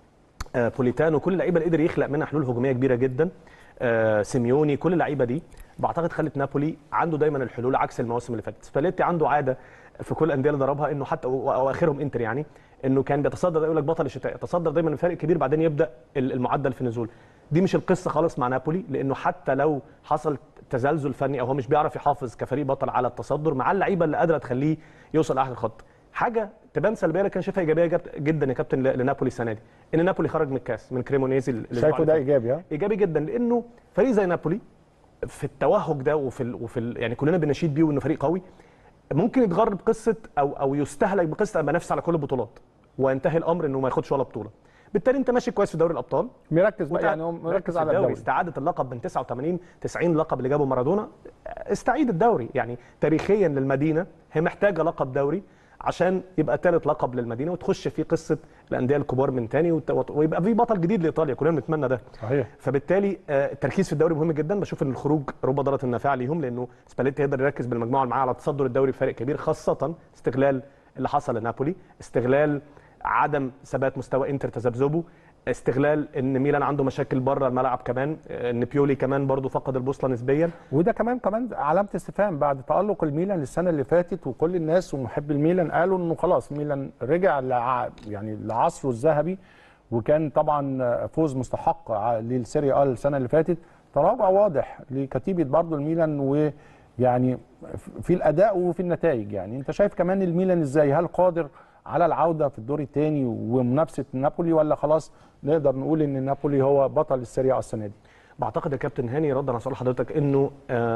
آه، بوليتانو كل اللعيبه اللي قدر يخلق منها حلول هجوميه كبيره جدا آه، سيميوني كل اللعيبه دي بعتقد خلت نابولي عنده دايما الحلول عكس المواسم اللي فاتت سباليتي عنده عاده في كل الانديه اللي ضربها انه حتى او اخرهم انتر يعني انه كان بيتصدر يقول لك بطل الشتاء يتصدر دايما بفرق كبير بعدين يبدا المعدل في نزول دي مش القصه خالص مع نابولي لانه حتى لو حصل تزلزل فني او هو مش بيعرف يحافظ كفريق بطل على التصدر مع اللعيبه اللي قادره تخليه يوصل اخر الخط حاجه تبان سلبيه لكن شايفها ايجابيه جدا يا كابتن لنابولي السنه دي ان نابولي خرج من الكاس من كريمونيزي شايفه ده ايجابي ها ايجابي جدا لانه فريق زي نابولي في التوهج ده وفي ال وفي ال يعني كلنا بنشيد بيه وانه فريق قوي ممكن يتغر بقصه او او يستهلك بقصه بنافس على كل البطولات وينتهي الامر انه ما ياخدش ولا بطوله بالتالي انت ماشي كويس في دوري الابطال مركز بقى يعني هو مركز على الدوري استعاده اللقب من 89 90 لقب اللي جابه مارادونا استعيد الدوري يعني تاريخيا للمدينه هي محتاجه لقب دوري عشان يبقى ثالث لقب للمدينه وتخش في قصه الانديه الكبار من تاني ويبقى في بطل جديد لايطاليا كلنا بنتمنى ده صحيح فبالتالي التركيز في الدوري مهم جدا بشوف ان الخروج رب ضاره النافعه ليهم لانه سباليتي يقدر يركز بالمجموعه اللي معاه على تصدر الدوري بفارق كبير خاصه استغلال اللي حصل لنابولي استغلال عدم ثبات مستوى انتر تذبذبه استغلال ان ميلان عنده مشاكل بره الملعب كمان ان بيولي كمان برضو فقد البوصله نسبيا وده كمان كمان علامه استفهام بعد تالق الميلان السنه اللي فاتت وكل الناس ومحبي الميلان قالوا انه خلاص ميلان رجع لع يعني لعصره الذهبي وكان طبعا فوز مستحق للسيريا اه السنه اللي فاتت تراجع واضح لكتيبه برضو الميلان ويعني في الاداء وفي النتائج يعني انت شايف كمان الميلان ازاي هل قادر على العوده في الدور الثاني ومنافسه نابولي ولا خلاص نقدر نقول ان نابولي هو بطل السيريا السنه دي بعتقد يا كابتن هاني ردا على سؤال حضرتك انه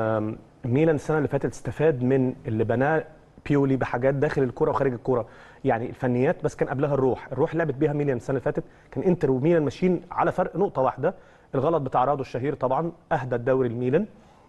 ميلان السنه اللي فاتت استفاد من اللي بناه بيولي بحاجات داخل الكره وخارج الكره يعني الفنيات بس كان قبلها الروح الروح لعبت بيها ميلان السنه اللي فاتت كان انتر وميلان ماشيين على فرق نقطه واحده الغلط بتاع رادو الشهير طبعا اهدى الدوري الميلان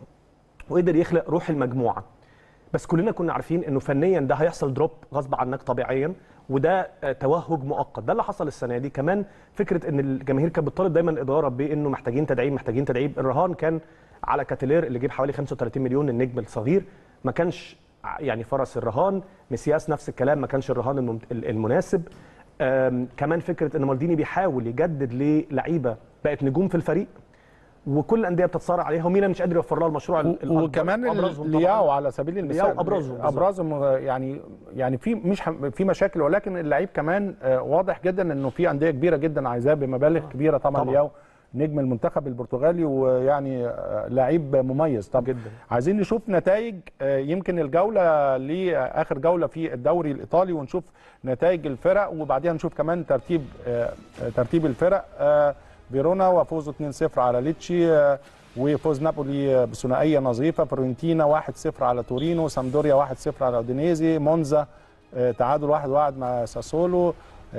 وقدر يخلق روح المجموعه بس كلنا كنا عارفين انه فنيا ده هيحصل دروب غصب عنك طبيعيا وده توهج مؤقت ده اللي حصل السنه دي كمان فكره ان الجماهير كانت بتطالب دايما الاداره بانه محتاجين تدعيم محتاجين تدعيم الرهان كان على كاتيلير اللي جيب حوالي 35 مليون النجم الصغير ما كانش يعني فرس الرهان مسياس نفس الكلام ما كانش الرهان المناسب كمان فكره ان مالديني بيحاول يجدد للعيبه بقت نجوم في الفريق وكل الانديه بتتصارع عليها وميلان مش قادر يوفر لها المشروع وكمان لياو على سبيل المثال ابرزهم ابرزهم يعني يعني في مش في مشاكل ولكن اللعيب كمان واضح جدا انه في انديه كبيره جدا عايزاه بمبالغ كبيره طبعا, طبعا. لياو نجم المنتخب البرتغالي ويعني لعيب مميز طب جدا. عايزين نشوف نتائج يمكن الجوله لاخر جوله في الدوري الايطالي ونشوف نتائج الفرق وبعديها نشوف كمان ترتيب ترتيب الفرق فيرونا وفوزه 2-0 على ليتشي وفوز نابولي بثنائيه نظيفه فرونتينا 1-0 على تورينو سامدوريا 1-0 على اودينيزي مونزا تعادل 1-1 مع ساسولو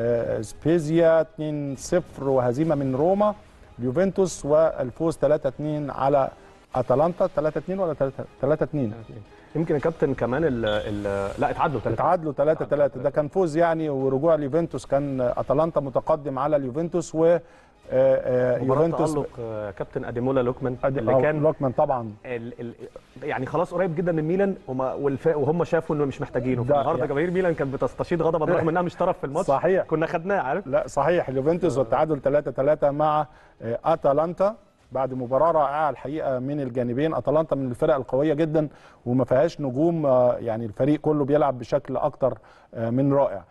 سبيزيا 2-0 وهزيمه من روما اليوفنتوس والفوز 3-2 على اتلانتا 3-2 ولا 3-2 يمكن يا كابتن كمان ال ال لا اتعادلوا 3 اتعادلوا 3 3 ده كان فوز يعني ورجوع اليوفنتوس كان اتلانتا متقدم على اليوفنتوس و يوفنتوس تألق كابتن اديمولا لوكمان اللي كان لوكمان طبعا ال ال يعني خلاص قريب جدا من ميلان وهم شافوا انه مش محتاجينه النهارده يعني جماهير ميلان كانت بتستشيد غضبا رغم انها مش طرف في الماتش صحيح كنا خدناه عارف لا صحيح اليوفنتوس والتعادل 3 3 مع اتلانتا بعد مباراه رائعه الحقيقه من الجانبين اتلانتا من الفرق القويه جدا وما فيهاش نجوم يعني الفريق كله بيلعب بشكل اكتر من رائع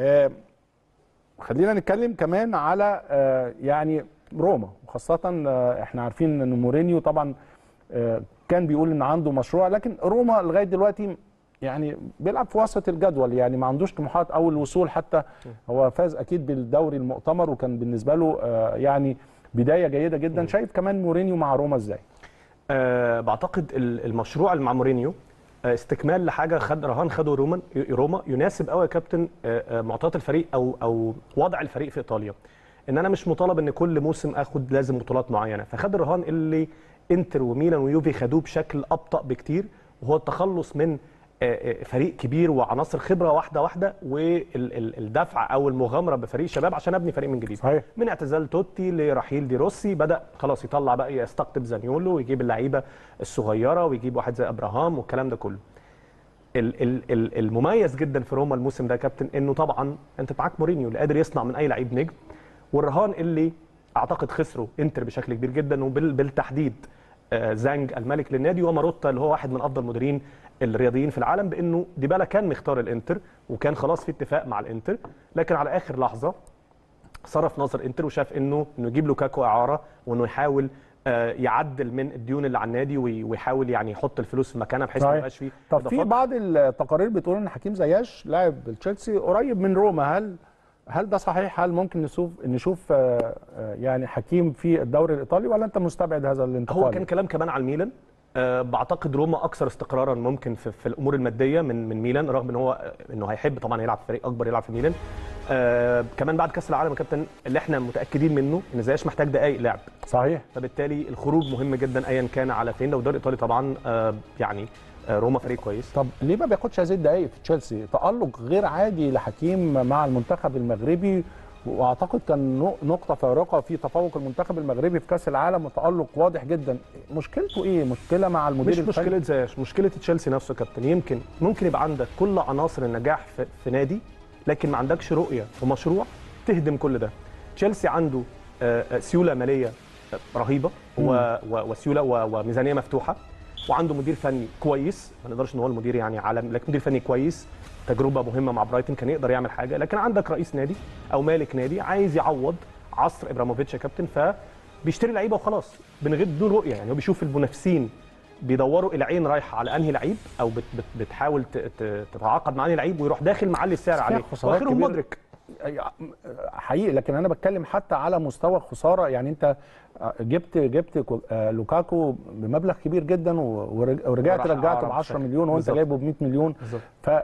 خلينا نتكلم كمان على يعني روما وخاصه احنا عارفين ان مورينيو طبعا كان بيقول ان عنده مشروع لكن روما لغايه دلوقتي يعني بيلعب في وسط الجدول يعني ما عندوش طموحات او الوصول حتى هو فاز اكيد بالدوري المؤتمر وكان بالنسبه له يعني بدايه جيده جدا شايف كمان مورينيو مع روما ازاي أه بعتقد المشروع اللي مع مورينيو استكمال لحاجه خد رهان خده روما روما يناسب قوي يا كابتن معطيات الفريق او او وضع الفريق في ايطاليا ان انا مش مطالب ان كل موسم اخد لازم بطولات معينه فخد الرهان اللي انتر وميلان ويوفي خدوه بشكل ابطا بكتير وهو التخلص من فريق كبير وعناصر خبره واحده واحده والدفع او المغامره بفريق شباب عشان ابني فريق من جديد صحيح. من اعتزال توتي لرحيل دي روسي بدا خلاص يطلع بقى يستقطب زانيولو ويجيب اللعيبه الصغيره ويجيب واحد زي ابراهام والكلام ده كله المميز جدا في روما الموسم ده يا كابتن انه طبعا انت معاك مورينيو اللي قادر يصنع من اي لعيب نجم والرهان اللي اعتقد خسروا انتر بشكل كبير جدا وبالتحديد آه، زانج الملك للنادي وماروتا اللي هو واحد من افضل المديرين الرياضيين في العالم بانه ديبالا كان مختار الانتر وكان خلاص في اتفاق مع الانتر لكن على اخر لحظه صرف نظر انتر وشاف انه انه يجيب لوكاكو اعاره وانه يحاول آه، يعدل من الديون اللي على النادي وي- ويحاول يعني يحط الفلوس في مكانها بحيث ما صحيح. يبقاش فيه طب في إضافات. بعض التقارير بتقول ان حكيم زياش لاعب تشيلسي قريب من روما هل هل ده صحيح هل ممكن نشوف نشوف آه، آه، يعني حكيم في الدوري الايطالي ولا انت مستبعد هذا الانتقال هو كان كلام كمان على الميلان أه بعتقد روما اكثر استقرارا ممكن في, في الامور الماديه من من ميلان رغم ان هو انه هيحب طبعا يلعب في فريق اكبر يلعب في ميلان أه كمان بعد كاس العالم يا كابتن اللي احنا متاكدين منه ان زياش محتاج دقائق لعب صحيح فبالتالي الخروج مهم جدا ايا كان على فين لو الدوري الايطالي طبعا أه يعني أه روما فريق كويس طب ليه ما بياخدش هذه الدقائق في تشيلسي تالق غير عادي لحكيم مع المنتخب المغربي واعتقد كان نق- نقطه فارقه في تفوق المنتخب المغربي في كاس العالم وتالق واضح جدا مشكلته ايه مشكله مع المدير مش الفني؟ مشكله زياش مشكله تشيلسي نفسه يا كابتن يمكن ممكن يبقى عندك كل عناصر النجاح في, في نادي لكن ما عندكش رؤيه ومشروع تهدم كل ده تشيلسي عنده آه، آه، سيوله ماليه رهيبه و- و- وسيوله و- وميزانيه مفتوحه وعنده مدير فني كويس ما نقدرش ان هو المدير يعني عالم لكن مدير فني كويس تجربه مهمه مع برايتون كان يقدر يعمل حاجه لكن عندك رئيس نادي او مالك نادي عايز يعوض عصر ابراموفيتش يا كابتن فبيشتري لعيبه وخلاص من غير بدون رؤيه يعني هو بيشوف المنافسين بيدوروا العين رايحه على انهي لعيب او بت بت بتحاول ت- ت- تتعاقد مع انهي لعيب ويروح داخل معلي السعر عليه خسارات واخرهم كبيرة. مدرك حقيقي لكن انا بتكلم حتى على مستوى خساره يعني انت جبت جبت كو- آه، لوكاكو بمبلغ كبير جدا و- ورج- ورجعت وراح رجعته أعرب ب 10 بشكل. مليون وانت بالظبط. جايبه ب 100 مليون بالظبط.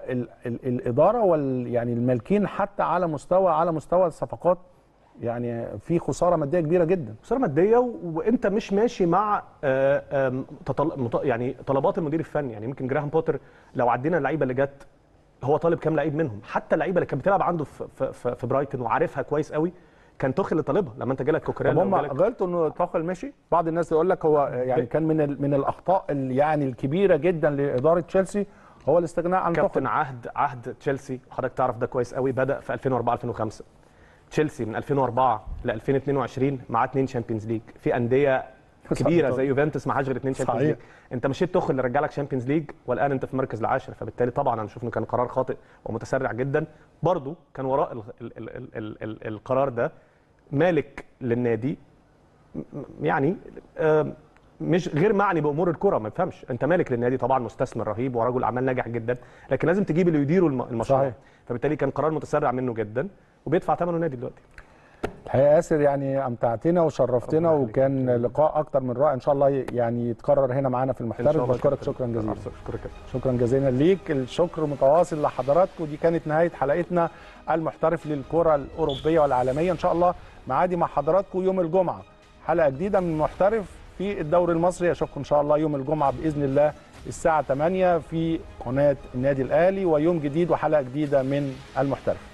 فالاداره وال يعني المالكين حتى على مستوى على مستوى الصفقات يعني في خساره ماديه كبيره جدا خساره ماديه و- وانت مش ماشي مع آه، آم، تطل... مط- يعني طلبات المدير الفني يعني يمكن جراهام بوتر لو عدينا اللعيبه اللي جت هو طالب كام لعيب منهم حتى اللعيبه اللي كانت بتلعب عنده في, في, في, في برايتون وعارفها كويس قوي كان توخل اللي طالبها لما انت جالك طب كوكريلا هم وجالك غلطوا انه توخل مشي بعض الناس يقول لك هو يعني ب- كان من ال- من الاخطاء ال- يعني الكبيره جدا لاداره تشيلسي هو الاستغناء عن كابتن توخل عهد عهد تشيلسي وحضرتك تعرف ده كويس قوي بدا في 2004 2005 تشيلسي من 2004 ل 2022 معاه اثنين شامبيونز ليج في انديه كبيره زي يوفنتوس معهاش غير اثنين شامبيونز صحيح. ليج انت مشيت تخل اللي رجع لك شامبيونز ليج والان انت في المركز العاشر فبالتالي طبعا انا شوف انه كان قرار خاطئ ومتسرع جدا برضه كان وراء ال ال ال ال ال ال القرار ده مالك للنادي م- يعني آم، مش غير معني بامور الكره ما يفهمش انت مالك للنادي طبعا مستثمر رهيب ورجل اعمال ناجح جدا لكن لازم تجيب اللي يديروا الم- المشروع صحيح. فبالتالي كان قرار متسرع منه جدا وبيدفع ثمنه النادي دلوقتي الحقيقه ياسر يعني امتعتنا وشرفتنا ربنا يخليك. وكان لقاء اكتر من رائع ان شاء الله يعني يتكرر هنا معانا في إن المحترف شاء الله بشكرك كابتن. شكرا جزيلا اشكرك كابتن. شكرا جزيلا ليك الشكر متواصل لحضراتكم دي كانت نهايه حلقتنا المحترف للكره الاوروبيه والعالميه ان شاء الله معادي مع حضراتكم يوم الجمعه حلقه جديده من محترف في الدوري المصري اشوفكم ان شاء الله يوم الجمعه باذن الله الساعه 8 في قناه النادي الاهلي ويوم جديد وحلقه جديده من المحترف